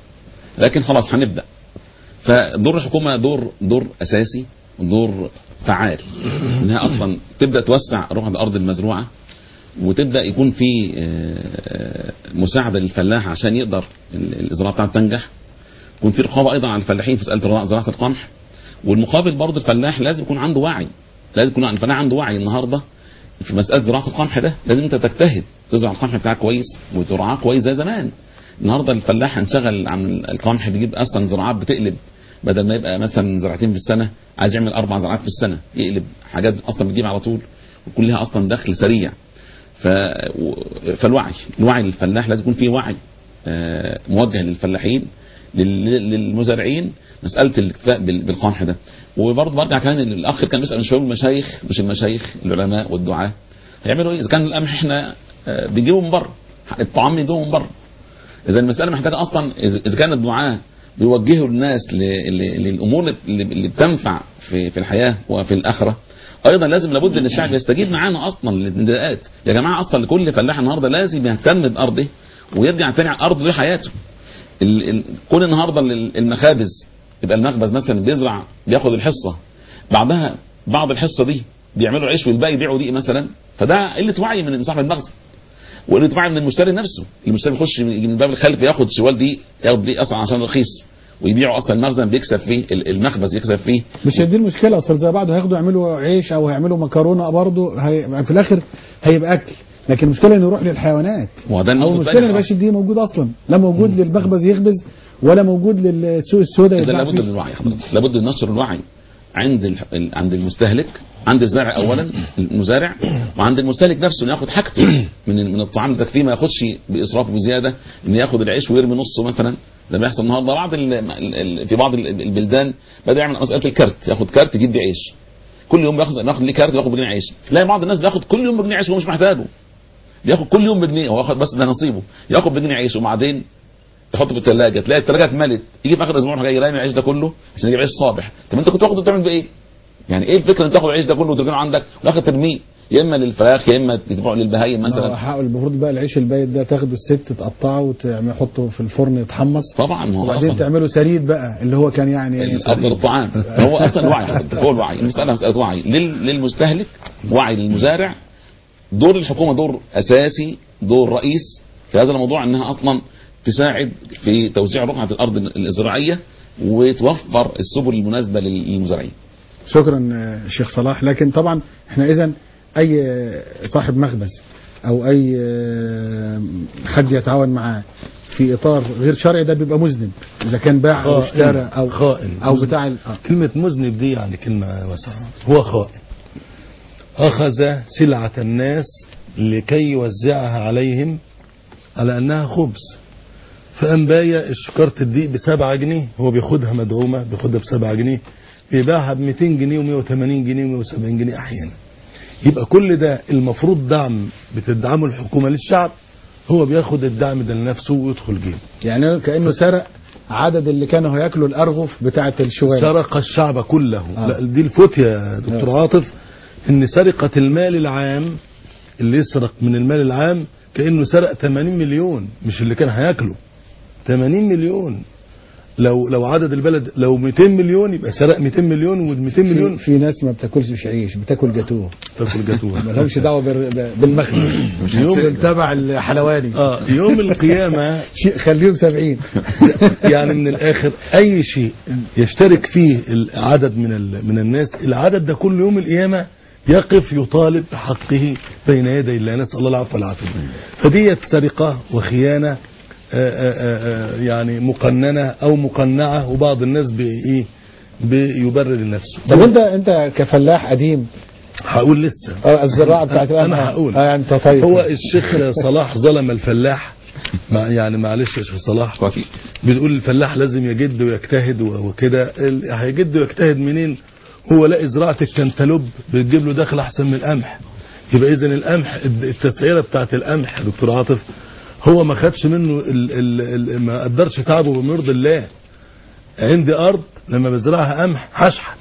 لكن خلاص هنبدا فدور الحكومه دور دور اساسي ودور فعال انها اصلا تبدا توسع رقعه الارض المزروعه وتبدا يكون في آه، مساعده للفلاح عشان يقدر ال- الزراعه بتاعته تنجح يكون في رقابه ايضا على الفلاحين في مساله زراعه القمح والمقابل برضه الفلاح لازم يكون عنده وعي لازم يكون الفلاح عنده وعي النهارده في مساله زراعه القمح ده لازم انت تجتهد تزرع القمح بتاعك كويس وترعاه كويس زي زمان النهارده الفلاح انشغل عن القمح بيجيب اصلا زراعات بتقلب بدل ما يبقى مثلا زراعتين في السنه عايز يعمل اربع زراعات في السنه يقلب حاجات اصلا بتجيب على طول وكلها اصلا دخل سريع ف... و- فالوعي الوعي للفلاح لازم يكون فيه وعي آه، موجه للفلاحين لل- للمزارعين مساله الاكتفاء بال- بالقمح ده وبرضه برجع كمان إن الاخ كان بيسال من شويه المشايخ مش المشايخ العلماء والدعاة هيعملوا ايه اذا كان القمح احنا آه، بنجيبه من بره الطعام بنجيبه من بره اذا المساله محتاجه اصلا اذا إذا كان الدعاة بيوجهوا الناس ل- ل- للامور اللي اللي بتنفع في في الحياه وفي الاخره ايضا لازم لابد ان الشعب يستجيب معانا اصلا للنداءات يا جماعه اصلا لكل فلاح النهارده لازم يهتم بارضه ويرجع تاني على ارضه لحياته ال- ال- كل النهارده ال- المخابز يبقى المخبز مثلا بيزرع بياخد الحصه بعدها بعض الحصه دي بيعملوا عيش والباقي يبيعوا دقيق مثلا فده قله وعي من صاحب المخزن وقله وعي من المشتري نفسه المشتري يخش من من الباب الخلفي ياخد شوال دقيق ياخد دقيق اصلا عشان رخيص ويبيعوا اصلا المخزن بيكسب فيه ال- المخبز يكسب فيه مش هي دي المشكله اصل زي بعض هياخدوا يعملوا عيش او هيعملوا مكرونه برضه هي... في الاخر هيبقى اكل لكن المشكله انه يروح للحيوانات وهو ده او النقطة المشكله الثانية ان مبقاش دي موجود اصلا لا موجود للمخبز يخبز ولا موجود للسوق السوداء اذا يتباع لابد من فيه الوعي حضرتك لابد من نشر الوعي عند ال- ال- عند المستهلك عند الزارع اولا المزارع وعند المستهلك نفسه انه ياخد حاجته من من الطعام ده فيه ما ياخدش باسراف وبزياده انه ياخد العيش ويرمي نصه مثلا ده بيحصل النهارده بعض ال ال ال في بعض ال- البلدان بدا يعمل مساله الكارت ياخد كارت يجيب بيه عيش كل يوم بياخد بياخد ليه كارت بياخد بجنيه عيش تلاقي بعض الناس بياخد كل يوم بجنيه عيش وهو مش محتاجه بياخد كل يوم بجنيه هو واخد بس ده نصيبه ياخد بجنيه عيش وبعدين يحطه في الثلاجه تلاقي الثلاجه اتملت يجي في اخر الاسبوع يروح جاي رامي العيش ده كله عشان يجيب عيش صابح طب انت كنت واخده تعمل بايه؟ يعني ايه الفكره ان تاخد العيش ده كله وتركنه عندك وفي ترميه يا اما للفراخ يا اما تدفعه للبهايم هو مثلا حق- المفروض بقى العيش البايت ده تاخده الست تقطعه وتحطه في الفرن يتحمص طبعا ما هو وبعدين اصلا تعمله سريد بقى اللي هو كان يعني افضل الطعام هو اصلا الوعي حضرتك هو الوعي المساله مساله وعي لل- للمستهلك وعي للمزارع دور الحكومه دور اساسي دور رئيس في هذا الموضوع انها اصلا تساعد في توزيع رقعه الارض الزراعيه وتوفر السبل المناسبه لل- للمزارعين شكرا آه، شيخ صلاح لكن طبعا احنا اذا اي آه، صاحب مخبز او اي آه، حد يتعاون معاه في اطار غير شرعي ده بيبقى مذنب اذا كان باع او خائن. اشترى او خائن. او مذنب. بتاع ال- آه. كلمة مذنب دي يعني كلمة واسعة هو خائن أخذ سلعة الناس لكي يوزعها عليهم على أنها خبز فقام بايع الشكارة الدقيق بسبعة جنيه هو بياخدها مدعومة بياخدها بسبعة جنيه بيبيعها ب 200 جنيه و180 جنيه و170 جنيه أحيانا يبقى كل ده المفروض دعم بتدعمه الحكومة للشعب هو بياخد الدعم ده لنفسه ويدخل جيبه يعني كانه سرق عدد اللي كانوا هياكلوا الارغف بتاعه الشوال سرق الشعب كله آه. لا دي الفتية يا دكتور عاطف ان سرقة المال العام اللي يسرق من المال العام كأنه سرق 80 مليون مش اللي كان هياكله 80 مليون لو لو عدد البلد لو 200 مليون يبقى سرق 200 مليون وال 200 في, مليون في ناس ما بتاكلش عيش بتاكل جاتوه تاكل جاتوه ما لهمش دعوه بال- بالمخبز يوم تبع الحلواني اه يوم القيامة شيء خليهم 70 يعني من الاخر اي شيء يشترك فيه العدد من ال- من الناس العدد ده كل يوم القيامه يقف يطالب بحقه بين يدي الله نسال الله العفو والعافيه فديت سرقه وخيانه آآ آآ آآ يعني مقننه او مقنعه وبعض الناس بايه بيبرر لنفسه طب انت انت كفلاح قديم هقول لسه آه، الزراعه بتاعت انا القمح. هقول اه يعني انت طيب هو الشيخ صلاح ظلم الفلاح مع يعني معلش يا شيخ صلاح وفي بتقول الفلاح لازم يجد ويجتهد و- وكده ال- هيجد ويجتهد منين هو لاقي زراعة الكنتالوب بتجيب له دخل احسن من القمح يبقى اذا القمح الد- التسعيره بتاعت القمح يا دكتور عاطف هو ما خدش منه ال ال ال ما قدرش تعبه بما يرضي الله عندي ارض لما بزرعها قمح هشحت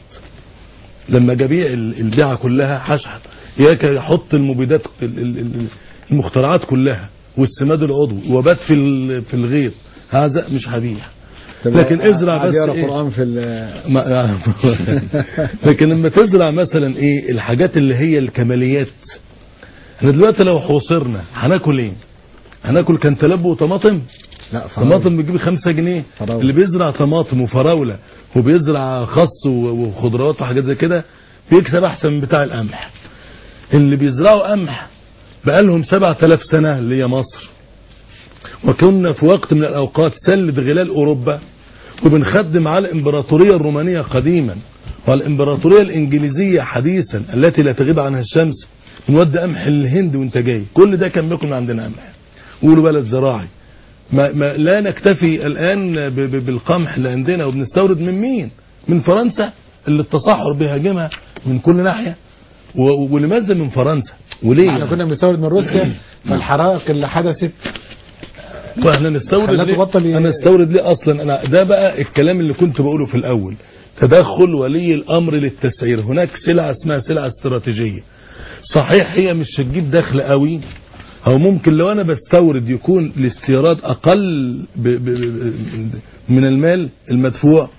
لما جبيع ال- البيعه كلها هشحت ياك يحط المبيدات ال- ال- ال- المخترعات كلها والسماد العضوي وبات في ال- في الغيط هذا مش هبيع طب لكن ازرع قاعد بس يقرا إيه؟ قران في ال- ما لكن لما تزرع مثلا ايه الحاجات اللي هي الكماليات احنا دلوقتي لو حوصرنا هناكل ايه هناكل كنتالوب وطماطم لا فراولة. طماطم بتجيب خمسة جنيه فراولة. اللي بيزرع طماطم وفراولة وبيزرع خس و- وخضروات وحاجات زي كده بيكسب احسن من بتاع القمح اللي بيزرعوا قمح بقالهم 7000 سنة اللي هي مصر وكنا في وقت من الأوقات سلة غلال أوروبا وبنخدم على الإمبراطورية الرومانية قديما والإمبراطورية الإنجليزية حديثا التي لا تغيب عنها الشمس بنودي قمح الهند وانت جاي كل ده كان بياكل من عندنا قمح قولوا بلد زراعي ما ما لا نكتفي الآن ب- ب- بالقمح اللي عندنا وبنستورد من مين من فرنسا اللي التصحر بيهاجمها من كل ناحية و- ولماذا من فرنسا وليه احنا كنا بنستورد من روسيا فالحرائق اللي حدثت واحنا نستورد خلاته ليه؟ بطل ي- انا استورد ليه اصلا انا ده بقى الكلام اللي كنت بقوله في الاول تدخل ولي الامر للتسعير هناك سلعه اسمها سلعه استراتيجيه صحيح هي مش هتجيب دخل قوي او ممكن لو انا بستورد يكون الاستيراد اقل ب ب ب من المال المدفوع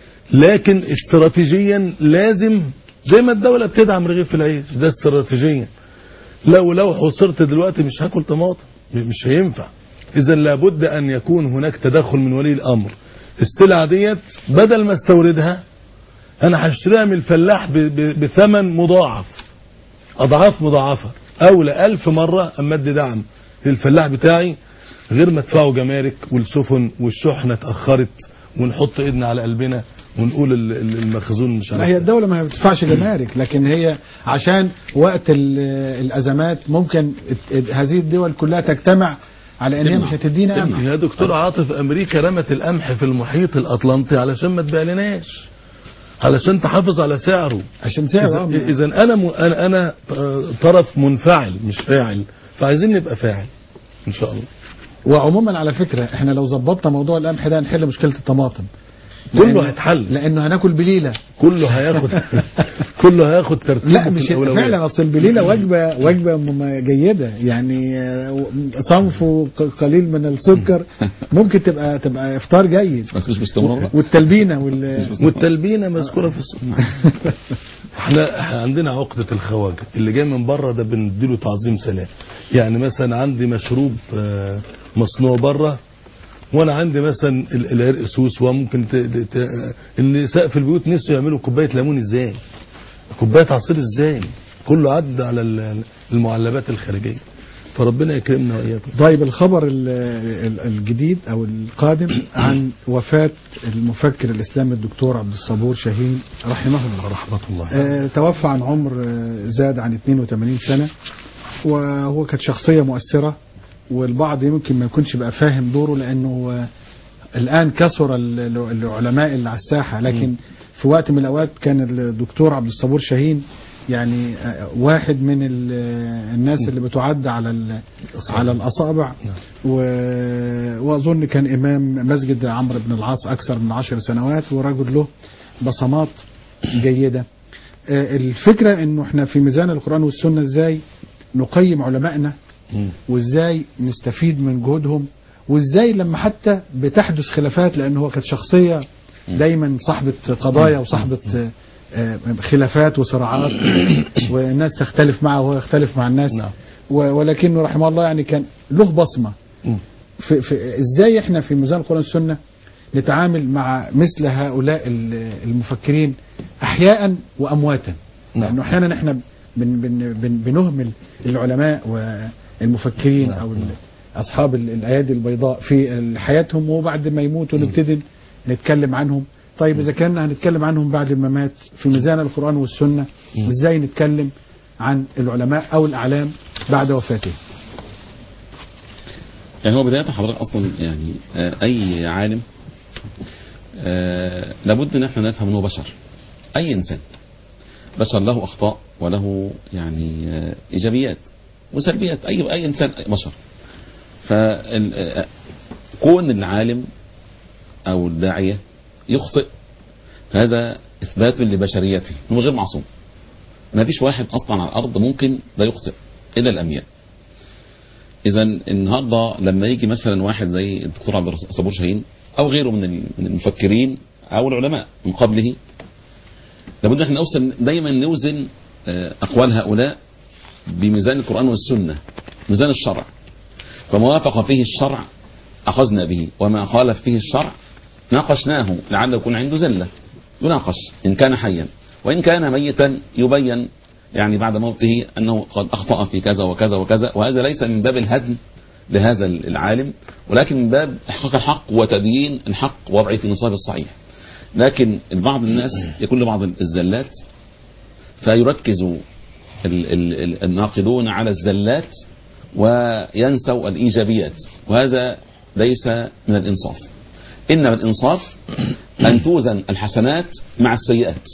لكن استراتيجيا لازم زي ما الدوله بتدعم رغيف العيش ده استراتيجيا لو لو حصرت دلوقتي مش هاكل طماطم مش هينفع اذا لابد ان يكون هناك تدخل من ولي الامر السلعه ديت بدل ما استوردها انا هشتريها من الفلاح ب- ب- بثمن مضاعف اضعاف مضاعفه اولى ألف مره اما ادي دعم للفلاح بتاعي غير ما ادفعه جمارك والسفن والشحنه اتاخرت ونحط ايدنا على قلبنا ونقول ال- ال- المخزون مش لا عارف هي الدولة ما بتدفعش جمارك لكن هي عشان وقت ال- الأزمات ممكن ات- هذه الدول كلها تجتمع على ان هي تجمع. مش هتدينا تجمع. قمح يا دكتور عاطف امريكا رمت القمح في المحيط الاطلنطي علشان ما تبيعلناش علشان تحافظ على سعره عشان سعر اذا آه. إذا انا م... انا انا طرف منفعل مش فاعل فعايزين نبقى فاعل ان شاء الله وعموما على فكرة احنا لو ظبطنا موضوع القمح ده هنحل مشكلة الطماطم كله لأن- هيتحل لانه هناكل بليلة كله هياخد كله هياخد ترتيب لا مش فعلا اصل البليله وجبه وجبه م- جيده يعني آه، صنف وقليل من السكر ممكن تبقى تبقى افطار جيد بس مش باستمرار والتلبينه وال والتلبينه مذكوره في السنه احنا إحنا عندنا عقده الخواجه اللي جاي من بره ده بنديله تعظيم سلام يعني مثلا عندي مشروب آه، مصنوع بره وانا عندي مثلا ال- العرق سوس وممكن ت... ت... ت... النساء في البيوت نفسه يعملوا كوبايه ليمون ازاي كوبايه عصير ازاي كله عدى على ال- المعلبات الخارجيه فربنا يكرمنا واياكم طيب الخبر ال- ال- الجديد او القادم عن وفاه المفكر الاسلامي الدكتور عبد الصبور شاهين رحمه الله رحمه الله آه، توفى عن عمر آه، زاد عن 82 سنة وهو كانت شخصية مؤثرة والبعض يمكن ما يكونش بقى فاهم دوره لأنه آه، الآن كثر ال- ال- العلماء اللي على الساحة لكن في وقت من الأوقات كان الدكتور عبد الصبور شاهين يعني آه، واحد من ال- آه، الناس اللي بتعد على ال- على الأصابع و- وأظن كان إمام مسجد عمرو بن العاص أكثر من عشر سنوات ورجل له بصمات جيدة آه، الفكرة انه احنا في ميزان القرآن والسنة ازاي نقيم علمائنا مم. وازاي نستفيد من جهودهم وازاي لما حتى بتحدث خلافات لان هو كانت شخصية دايما صاحبة قضايا وصاحبة آه، آه، خلافات وصراعات والناس تختلف معه وهو يختلف مع الناس نعم. و- ولكنه رحمه الله يعني كان له بصمة مم. في في ازاي احنا في ميزان القرآن والسنة نتعامل مع مثل هؤلاء ال- المفكرين احياء وامواتا نعم. لانه احيانا احنا بن بن بن بنهمل العلماء والمفكرين نعم. او ال- اصحاب ال- الايادي البيضاء في حياتهم وبعد ما يموتوا نبتدي نتكلم عنهم طيب اذا كنا هنتكلم عنهم بعد الممات في ميزان القرآن والسنة مم. ازاي نتكلم عن العلماء او الاعلام بعد وفاتهم يعني هو بداية حضرتك أصلا يعني آه، أي عالم آه، لابد إن احنا نفهم إنه بشر أي إنسان بشر له أخطاء وله يعني آه، إيجابيات وسلبيات أي أي إنسان بشر فكون العالم أو الداعية يخطئ هذا إثبات لبشريته هو غير معصوم ما فيش واحد أصلا على الأرض ممكن لا يخطئ إلا الأنبياء اذا النهارده لما يجي مثلا واحد زي الدكتور عبد الصبور شاهين او غيره من ال- من المفكرين او العلماء من قبله لابد ان احنا نوصل دايما نوزن آه، اقوال هؤلاء بميزان القران والسنه ميزان الشرع فما وافق فيه الشرع اخذنا به وما خالف فيه الشرع ناقشناه لعله يكون عنده زله يناقش ان كان حيا وان كان ميتا يبين يعني بعد موته انه قد اخطا في كذا وكذا وكذا وهذا ليس من باب الهدم لهذا العالم ولكن من باب احقاق الحق وتبيين الحق وضعه في نصاب الصحيح لكن بعض الناس يكون لبعض الزلات فيركز ال- ال- ال- الناقدون على الزلات وينسوا الايجابيات وهذا ليس من الانصاف انما الانصاف ان توزن الحسنات مع السيئات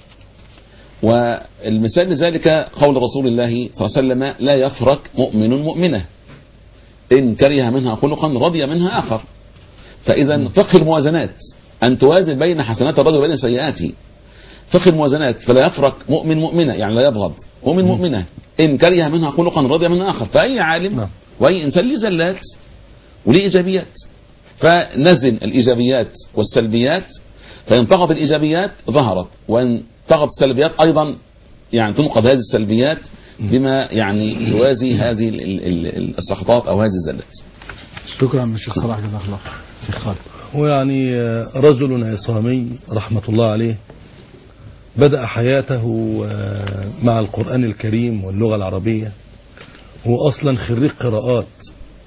والمثال لذلك قول رسول الله صلى الله عليه وسلم لا يفرق مؤمن مؤمنة إن كره منها خلقا رضي منها آخر فإذا فقه الموازنات أن توازن بين حسنات الرجل وبين سيئاته فقه الموازنات فلا يفرق مؤمن مؤمنة يعني لا يبغض مؤمن مؤمنة إن كره منها خلقا رضي منها آخر فأي عالم نعم. وأي إنسان ليه زلات وليه إيجابيات فنزن الإيجابيات والسلبيات فإن طغت الإيجابيات ظهرت وإن طغت السلبيات أيضا يعني تنقذ هذه السلبيات بما يعني توازي هذه ال- ال- ال- السقطات أو هذه الزلات شكرا الشيخ صلاح جزاك الله شيخ خالد ويعني آه، رجل عصامي رحمة الله عليه بدأ حياته آه، مع القرآن الكريم واللغة العربية هو أصلا خريج قراءات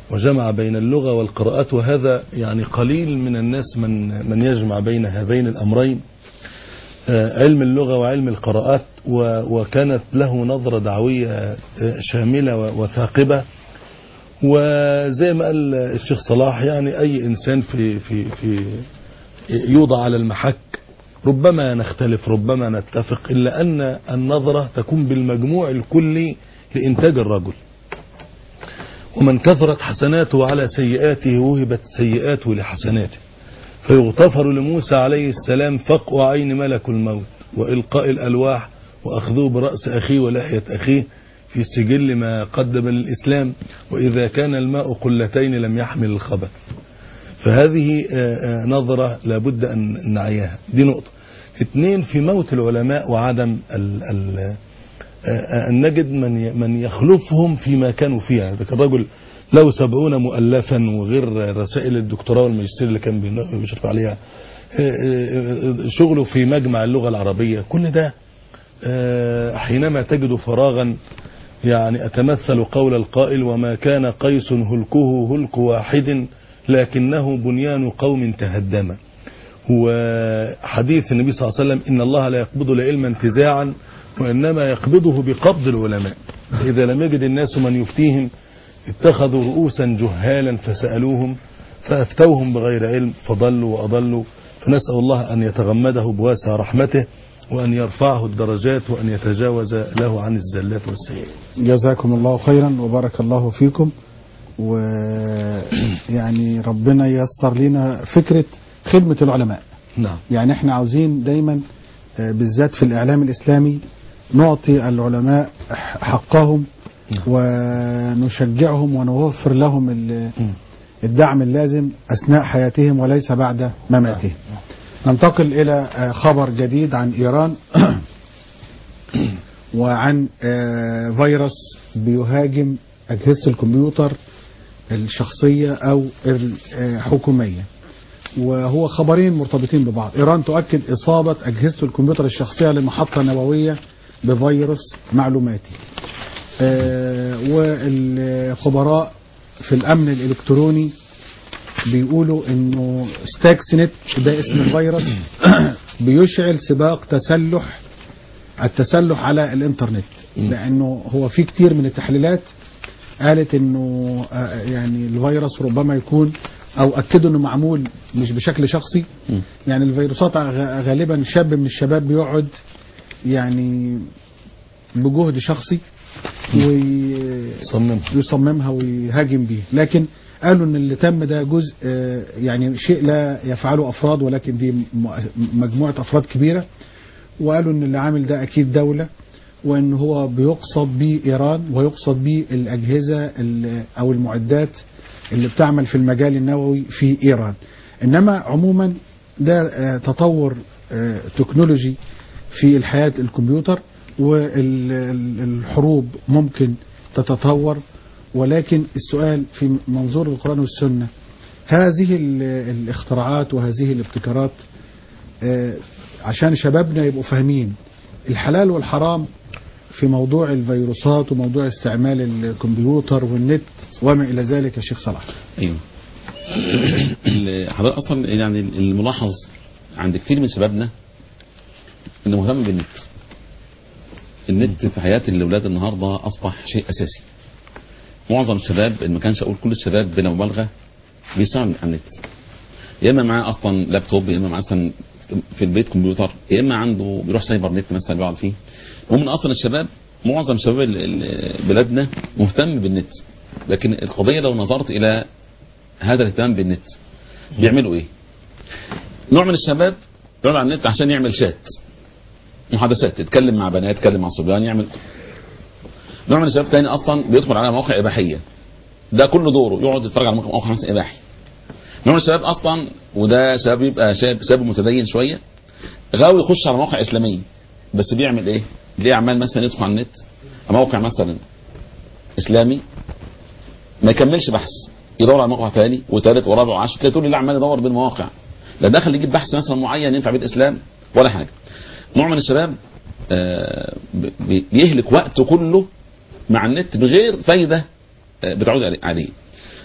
وجمع بين اللغة والقراءات وهذا يعني قليل من الناس من من يجمع بين هذين الأمرين آه، علم اللغة وعلم القراءات و- وكانت له نظرة دعوية آه، شاملة و- وثاقبة وزي ما قال الشيخ صلاح يعني أي إنسان في في في يوضع على المحك ربما نختلف ربما نتفق إلا أن النظرة تكون بالمجموع الكلي لإنتاج الرجل ومن كثرت حسناته على سيئاته وهبت سيئاته لحسناته فيغتفر لموسى عليه السلام فقع عين ملك الموت وإلقاء الألواح وأخذه برأس أخيه ولحية أخيه في سجل ما قدم للإسلام وإذا كان الماء قلتين لم يحمل الخبث فهذه آه، آه، نظرة لابد أن نعيها دي نقطة اثنين في موت العلماء وعدم ال ال آه، آه، أن نجد من ي- من يخلفهم فيما كانوا فيها ذاك الرجل له سبعون مؤلفا وغير رسائل الدكتوراه والماجستير اللي كان بين- بيشرف عليها آه، آه، آه، شغله في مجمع اللغة العربية كل ده آه، حينما تجد فراغا يعني أتمثل قول القائل وما كان قيس هلكه هلك واحد لكنه بنيان قوم تهدم هو حديث النبي صلى الله عليه وسلم إن الله لا يقبض العلم انتزاعا وإنما يقبضه بقبض العلماء إذا لم يجد الناس من يفتيهم اتخذوا رؤوسا جهالا فسألوهم فأفتوهم بغير علم فضلوا وأضلوا فنسأل الله أن يتغمده بواسع رحمته وأن يرفعه الدرجات وأن يتجاوز له عن الزلات والسيئات جزاكم الله خيرا وبارك الله فيكم ويعني ربنا ييسر لنا فكرة خدمة العلماء نعم يعني احنا عاوزين دايما آه، بالذات في الإعلام الإسلامي نعطي العلماء حقهم ونشجعهم ونوفر لهم ال- الدعم اللازم أثناء حياتهم وليس بعد مماتهم ننتقل إلى آه، خبر جديد عن إيران وعن آه، فيروس بيهاجم أجهزة الكمبيوتر الشخصية أو الحكومية وهو خبرين مرتبطين ببعض إيران تؤكد إصابة أجهزة الكمبيوتر الشخصية لمحطة نووية بفيروس معلوماتي آه، والخبراء في الأمن الإلكتروني بيقولوا انه ستاكس نت ده اسم الفيروس بيشعل سباق تسلح التسلح على الانترنت لانه هو في كتير من التحليلات قالت انه آه، يعني الفيروس ربما يكون او اكدوا انه معمول مش بشكل شخصي يعني الفيروسات غ- غالبا شاب من الشباب بيقعد يعني بجهد شخصي صممها ويصممها ويهاجم بيه لكن قالوا ان اللي تم ده جزء آه، يعني شيء لا يفعله افراد ولكن دي م- مجموعه افراد كبيره وقالوا ان اللي عامل ده اكيد دوله وان هو بيقصد به ايران ويقصد به الاجهزه ال- او المعدات اللي بتعمل في المجال النووي في ايران انما عموما ده آه، تطور آه، تكنولوجي في الحياه الكمبيوتر والحروب ممكن تتطور ولكن السؤال في منظور القرآن والسنة هذه ال- الاختراعات وهذه الابتكارات آه، عشان شبابنا يبقوا فاهمين الحلال والحرام في موضوع الفيروسات وموضوع استعمال الكمبيوتر والنت وما إلى ذلك يا شيخ صلاح ايوه ال- حضرتك اصلا يعني الملاحظ عند كثير من شبابنا انه مهتم بالنت النت في حياه الاولاد النهارده اصبح شيء اساسي معظم الشباب ان ما كانش اقول كل الشباب بلا مبالغه بيشتغل على النت يا اما معاه اصلا لابتوب يا اما معاه مثلا في البيت كمبيوتر يا اما عنده بيروح سايبر نت مثلا بيقعد فيه ومن اصلا الشباب معظم شباب ال- ال- بلادنا مهتم بالنت لكن القضيه لو نظرت الى هذا الاهتمام بالنت بيعملوا ايه؟ نوع من الشباب بيقعد على النت عشان يعمل شات محادثات يتكلم مع بنات يتكلم مع صبيان يعمل نوع من الشباب تاني اصلا بيدخل على مواقع اباحيه ده كل دوره يقعد يتفرج على موقع موقع مثلا اباحي نوع من الشباب اصلا وده شباب يبقى شاب شاب متدين شويه غاوي يخش على مواقع اسلاميه بس بيعمل ايه؟ ليه عمال مثلا يدخل على النت على موقع مثلا اسلامي ما يكملش بحث يدور على موقع ثاني وثالث ورابع وعاشر تلاقي طول الليل عمال يدور بالمواقع لا دخل يجيب بحث مثلا معين ينفع بالاسلام ولا حاجه نوع من الشباب آه، بي- بيهلك وقته كله مع النت بغير فايده آه، بتعود عليه- عليه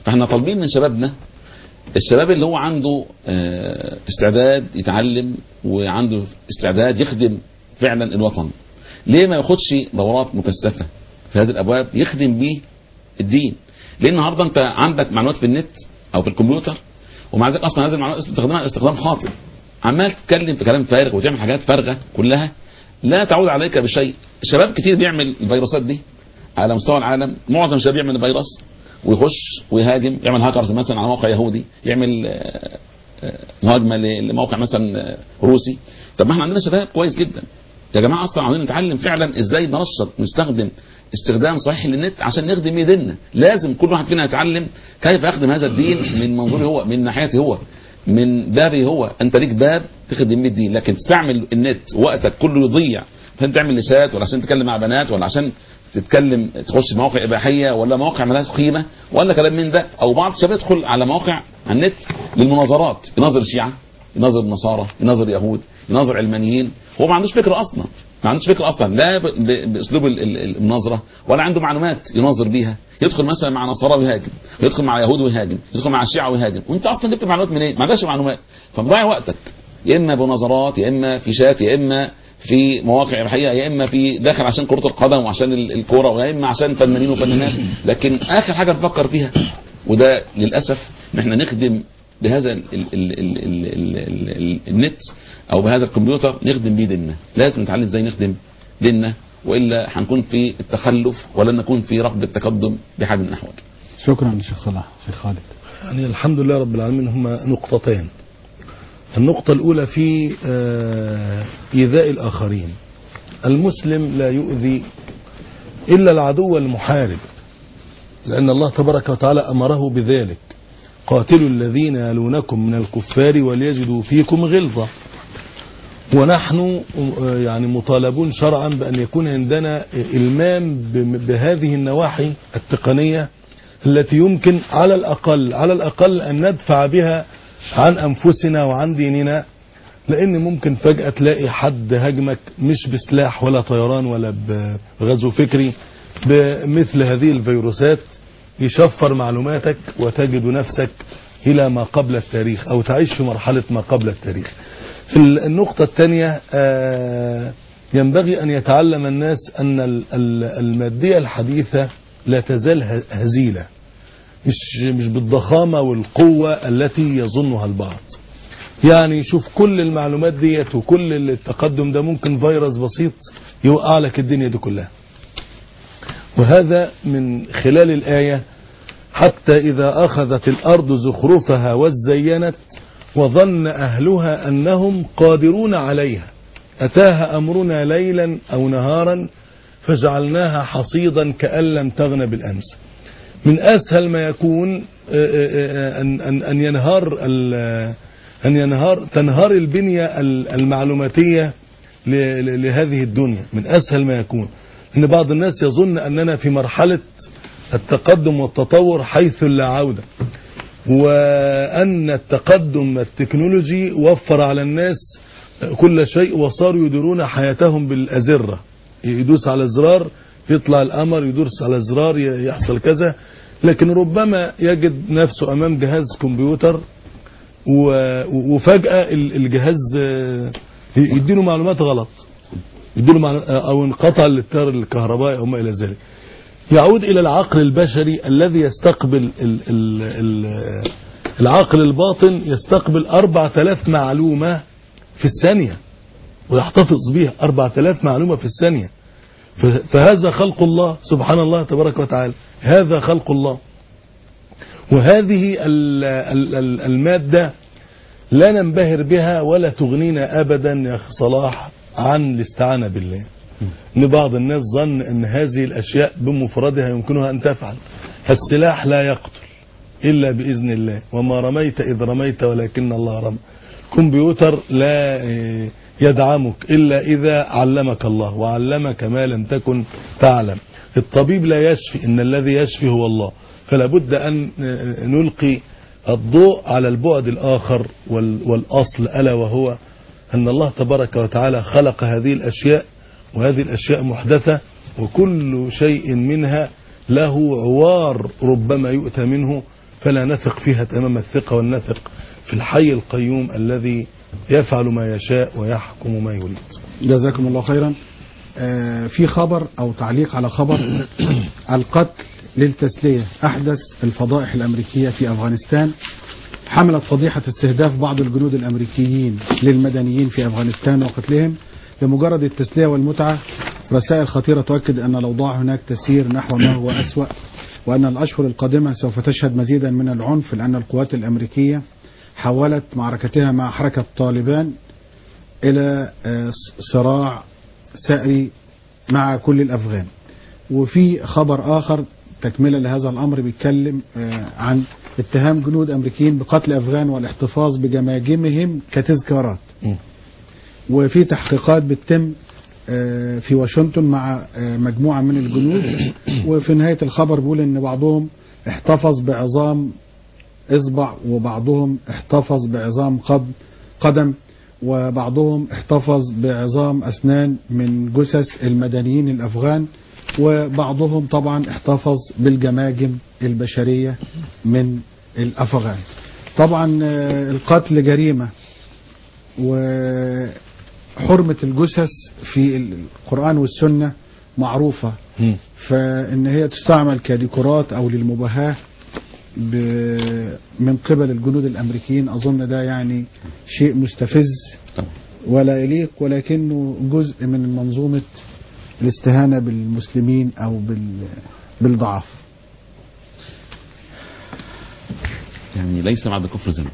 فاحنا طالبين من شبابنا الشباب اللي هو عنده آه، استعداد يتعلم وعنده استعداد يخدم فعلا الوطن ليه ما ياخدش دورات مكثفه في هذه الابواب يخدم بيه الدين لان النهارده انت عندك معلومات في النت او في الكمبيوتر ومع ذلك اصلا هذه المعلومات استخدامها استخدام خاطئ عمال تتكلم في كلام فارغ وتعمل حاجات فارغه كلها لا تعود عليك بشيء شباب كتير بيعمل الفيروسات دي على مستوى العالم معظم الشباب يعمل الفيروس ويخش ويهاجم يعمل هاكرز مثلا على موقع يهودي يعمل آه، آه، مهاجمه ل- لموقع مثلا آه، روسي طب ما احنا عندنا شباب كويس جدا يا جماعه اصلا عاوزين نتعلم فعلا ازاي نرشد ونستخدم استخدام صحيح للنت عشان نخدم ديننا لازم كل واحد فينا يتعلم كيف يخدم هذا الدين من منظوره هو من ناحيته هو من بابه هو انت ليك باب تخدم بيه الدين لكن تستعمل النت وقتك كله يضيع عشان تعمل لسات ولا عشان تتكلم مع بنات ولا عشان تتكلم تخش مواقع اباحيه ولا مواقع ملهاش قيمه ولا كلام من ده او بعض الشباب يدخل على مواقع على النت للمناظرات يناظر الشيعه يناظر النصارى يناظر يهود يناظر علمانيين هو ما عندوش فكره اصلا ما عندوش فكره اصلا لا ب- ب- باسلوب ال- ال- المناظره ولا عنده معلومات يناظر بيها يدخل مثلا مع نصارى ويهاجم يدخل مع يهود ويهاجم يدخل مع الشيعه ويهاجم وانت اصلا جبت معلومات منين ما عندكش معلومات فمضيع وقتك يا اما بنظرات يا اما في شات يا اما في مواقع اباحيه يا اما في داخل عشان كره القدم وعشان ال- الكوره ويا اما عشان فنانين وفنانات لكن اخر حاجه نفكر فيها وده للاسف ان احنا نخدم بهذا ال ال ال ال ال ال ال ال النت او بهذا الكمبيوتر نخدم بيه ديننا لازم نتعلم ازاي نخدم ديننا والا هنكون في التخلف ولن نكون في رغبه التقدم بحال من الاحوال شكرا شيخ صلاح شيخ خالد يعني الحمد لله رب العالمين هما نقطتين النقطة الأولى في آه، إيذاء الآخرين المسلم لا يؤذي إلا العدو المحارب لأن الله تبارك وتعالى أمره بذلك قاتلوا الذين يلونكم من الكفار وليجدوا فيكم غلظة ونحن آه، يعني مطالبون شرعا بأن يكون عندنا إلمام ب- بهذه النواحي التقنية التي يمكن على الأقل على الأقل أن ندفع بها عن أنفسنا وعن ديننا لأن ممكن فجأة تلاقي حد هاجمك مش بسلاح ولا طيران ولا بغزو فكري بمثل هذه الفيروسات يشفر معلوماتك وتجد نفسك إلى ما قبل التاريخ أو تعيش في مرحلة ما قبل التاريخ في النقطة الثانية آه، ينبغي أن يتعلم الناس أن ال- ال- المادية الحديثة لا تزال ه- هزيلة مش مش بالضخامة والقوة التي يظنها البعض يعني شوف كل المعلومات ديت وكل التقدم ده ممكن فيروس بسيط يوقع لك الدنيا دي كلها وهذا من خلال الآية حتى إذا أخذت الأرض زخرفها وزينت وظن أهلها أنهم قادرون عليها أتاها أمرنا ليلا أو نهارا فجعلناها حصيدا كأن لم تغن بالأمس من أسهل ما يكون آه، آه، آه، أن أن أن ينهار ال- أن ينهار تنهار البنية ال- المعلوماتية ل- ل- لهذه الدنيا من أسهل ما يكون إن بعض الناس يظن أننا في مرحلة التقدم والتطور حيث لا عودة وأن التقدم التكنولوجي وفر على الناس كل شيء وصاروا يديرون حياتهم بالأزرة يدوس على زرار يطلع القمر يدوس على زرار ي- يحصل كذا لكن ربما يجد نفسه أمام جهاز كمبيوتر و- وفجأة ال- الجهاز آه، يديله معلومات غلط يديله معلو- أو انقطع التيار الكهربائي أو ما إلى ذلك يعود إلى العقل البشري الذي يستقبل ال ال ال العقل الباطن يستقبل 4000 معلومة في الثانية ويحتفظ بها 4000 معلومة في الثانية ف- فهذا خلق الله سبحان الله تبارك وتعالى هذا خلق الله وهذه ال ال ال المادة لا ننبهر بها ولا تغنينا أبدا يا أخي صلاح عن الاستعانة بالله ان بعض الناس ظن ان هذه الاشياء بمفردها يمكنها ان تفعل السلاح لا يقتل الا باذن الله وما رميت اذ رميت ولكن الله رمى كمبيوتر لا إيه، يدعمك الا اذا علمك الله وعلمك ما لم تكن تعلم الطبيب لا يشفي ان الذي يشفي هو الله فلا بد ان آه، نلقي الضوء على البعد الاخر وال- والاصل الا وهو ان الله تبارك وتعالى خلق هذه الاشياء وهذه الأشياء محدثة وكل شيء منها له عوار ربما يؤتى منه فلا نثق فيها تمام الثقة والنثق في الحي القيوم الذي يفعل ما يشاء ويحكم ما يريد جزاكم الله خيرا آه، في خبر أو تعليق على خبر القتل للتسلية أحدث الفضائح الأمريكية في أفغانستان حملت فضيحة استهداف بعض الجنود الأمريكيين للمدنيين في أفغانستان وقتلهم لمجرد التسلية والمتعة رسائل خطيرة تؤكد أن الأوضاع هناك تسير نحو ما هو أسوأ وأن الأشهر القادمة سوف تشهد مزيدا من العنف لأن القوات الأمريكية حولت معركتها مع حركة طالبان إلى آه، صراع سائري مع كل الأفغان وفي خبر آخر تكملة لهذا الأمر بيتكلم آه، عن اتهام جنود أمريكيين بقتل أفغان والاحتفاظ بجماجمهم كتذكارات م. وفي تحقيقات بتتم آه، في واشنطن مع آه، مجموعة من الجنود وفي نهاية الخبر بيقول ان بعضهم احتفظ بعظام اصبع وبعضهم احتفظ بعظام قد قدم وبعضهم احتفظ بعظام اسنان من جثث المدنيين الافغان وبعضهم طبعا احتفظ بالجماجم البشرية من الافغان طبعا آه، القتل جريمة وحرمة الجثث في القرآن والسنة معروفة مم. فإن هي تستعمل كديكورات أو للمباهاة ب- من قبل الجنود الأمريكيين أظن ده يعني شيء مستفز طبعا. ولا يليق ولكنه جزء من منظومة الاستهانة بالمسلمين أو بال- بالضعاف يعني ليس بعد الكفر ذنب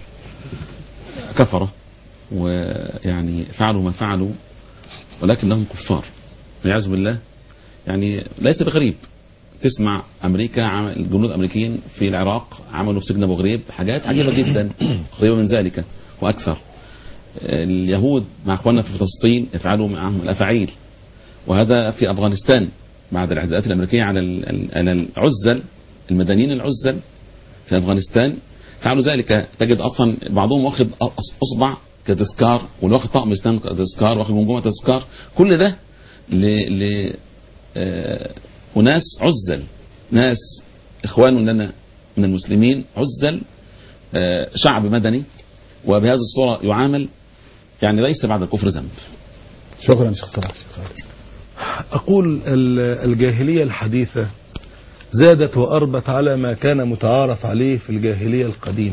كفرة ويعني فعلوا ما فعلوا ولكنهم كفار والعياذ بالله يعني ليس بغريب تسمع امريكا عمل الجنود الامريكيين في العراق عملوا في سجن ابو غريب حاجات عجيبه جدا قريبه من ذلك واكثر اليهود مع اخواننا في فلسطين يفعلوا معهم الافاعيل وهذا في افغانستان بعد الاعتداءات الامريكيه على ال- ال- على العزل المدنيين العزل في افغانستان فعلوا ذلك تجد اصلا بعضهم واخد أص- اصبع كتذكار واللي واخد طقم اسنان كتذكار واخد جمجمه تذكار كل ده ل, ل... آه... وناس عزل ناس اخوان لنا من المسلمين عزل آه... شعب مدني وبهذه الصوره يعامل يعني ليس بعد الكفر ذنب شكرا شيخ صلاح شكرا. أقول ال- الجاهلية الحديثة زادت وأربت على ما كان متعارف عليه في الجاهلية القديمة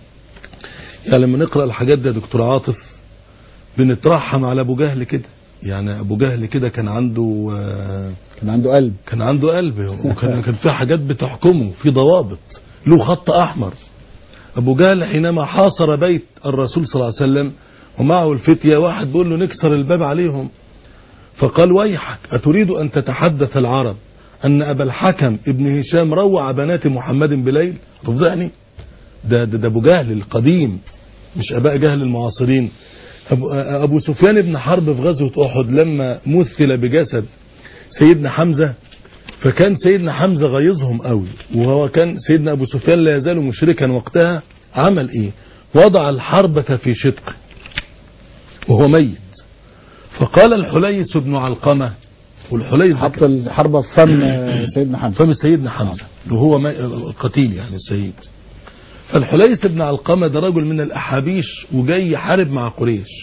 يعني لما نقرأ الحاجات دي يا دكتور عاطف بنترحم على أبو جهل كده يعني أبو جهل كده كان عنده آه، كان عنده قلب كان عنده قلب وكان كان في حاجات بتحكمه في ضوابط له خط احمر ابو جهل حينما حاصر بيت الرسول صلى الله عليه وسلم ومعه الفتية واحد بيقول له نكسر الباب عليهم فقال ويحك أتريد أن تتحدث العرب أن أبا الحكم ابن هشام روع بنات محمد بليل تفضحني ده, ده, ده أبو جهل القديم مش أباء جهل المعاصرين أبو, أبو سفيان بن حرب في غزوة أحد لما مثل بجسد سيدنا حمزة فكان سيدنا حمزة غيظهم قوي وهو كان سيدنا أبو سفيان لا يزال مشركا وقتها عمل إيه وضع الحربة في شدقه وهو ميت فقال الحليس بن علقمة والحليس ده حط الحربة في فم سيدنا حمزة فم سيدنا حمزة وهو ما- قتيل يعني السيد فالحليس بن علقمة ده رجل من الأحابيش وجاي يحارب مع قريش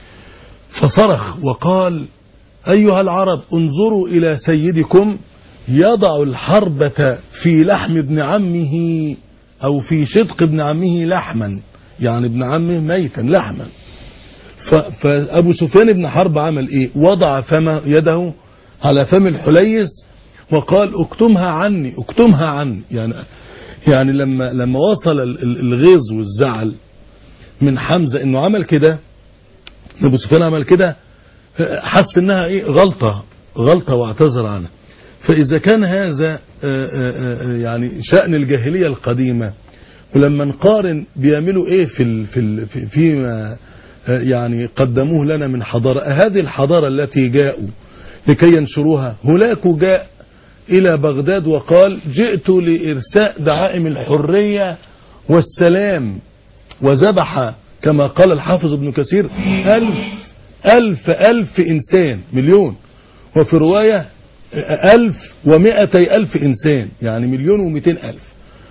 فصرخ وقال أيها العرب انظروا إلى سيدكم يضع الحربة في لحم ابن عمه أو في شدق ابن عمه لحما يعني ابن عمه ميتا لحما ف- فأبو سفيان بن حرب عمل إيه وضع فم يده على فم الحليس وقال اكتمها عني اكتمها عني يعني يعني لما لما وصل ال- ال- الغيظ والزعل من حمزة انه عمل كده ابو سفيان عمل كده حس انها ايه غلطة غلطة واعتذر عنها فاذا كان هذا آه، آه، آه، يعني شأن الجاهلية القديمة ولما نقارن بيعملوا ايه في ال في ال في فيما آه، يعني قدموه لنا من حضارة هذه الحضارة التي جاءوا لكي ينشروها هناك جاء إلى بغداد وقال جئت لإرساء دعائم الحرية والسلام وذبح كما قال الحافظ ابن كثير ألف ألف ألف إنسان مليون وفي رواية ألف ومائتي ألف إنسان يعني مليون ومئتين ألف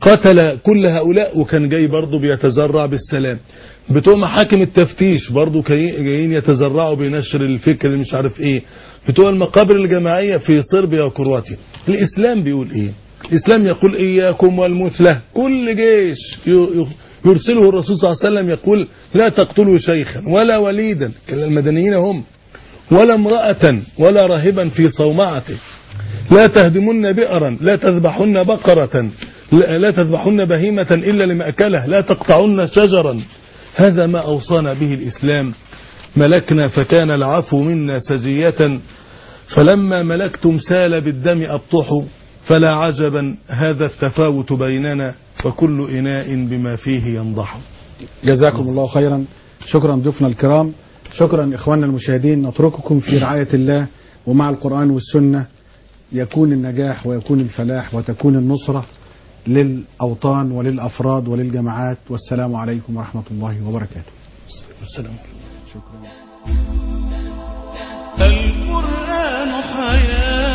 قتل كل هؤلاء وكان جاي برضه بيتزرع بالسلام بتوع محاكم التفتيش برضه كي- جايين يتزرعوا بنشر الفكر اللي مش عارف ايه بتوع المقابر الجماعية في صربيا وكرواتيا الإسلام بيقول ايه الإسلام يقول إياكم والمثلة كل جيش ي- ي- يرسله الرسول صلى الله عليه وسلم يقول لا تقتلوا شيخا ولا وليدا المدنيين هم ولا امرأة ولا راهبا في صومعته لا تهدمن بئرا لا تذبحن بقرة لا, لا تذبحن بهيمة إلا لمأكله لا تقطعن شجرا هذا ما أوصانا به الإسلام ملكنا فكان العفو منا سجية فلما ملكتم سال بالدم أبطح فلا عجبا هذا التفاوت بيننا وكل إناء بما فيه ينضح جزاكم الله خيرا شكرا ضيوفنا الكرام شكرا إخواننا المشاهدين نترككم في رعاية الله ومع القرآن والسنة يكون النجاح ويكون الفلاح وتكون النصرة للأوطان وللأفراد وللجماعات والسلام عليكم ورحمة الله وبركاته السلام شكرا القرآن حياة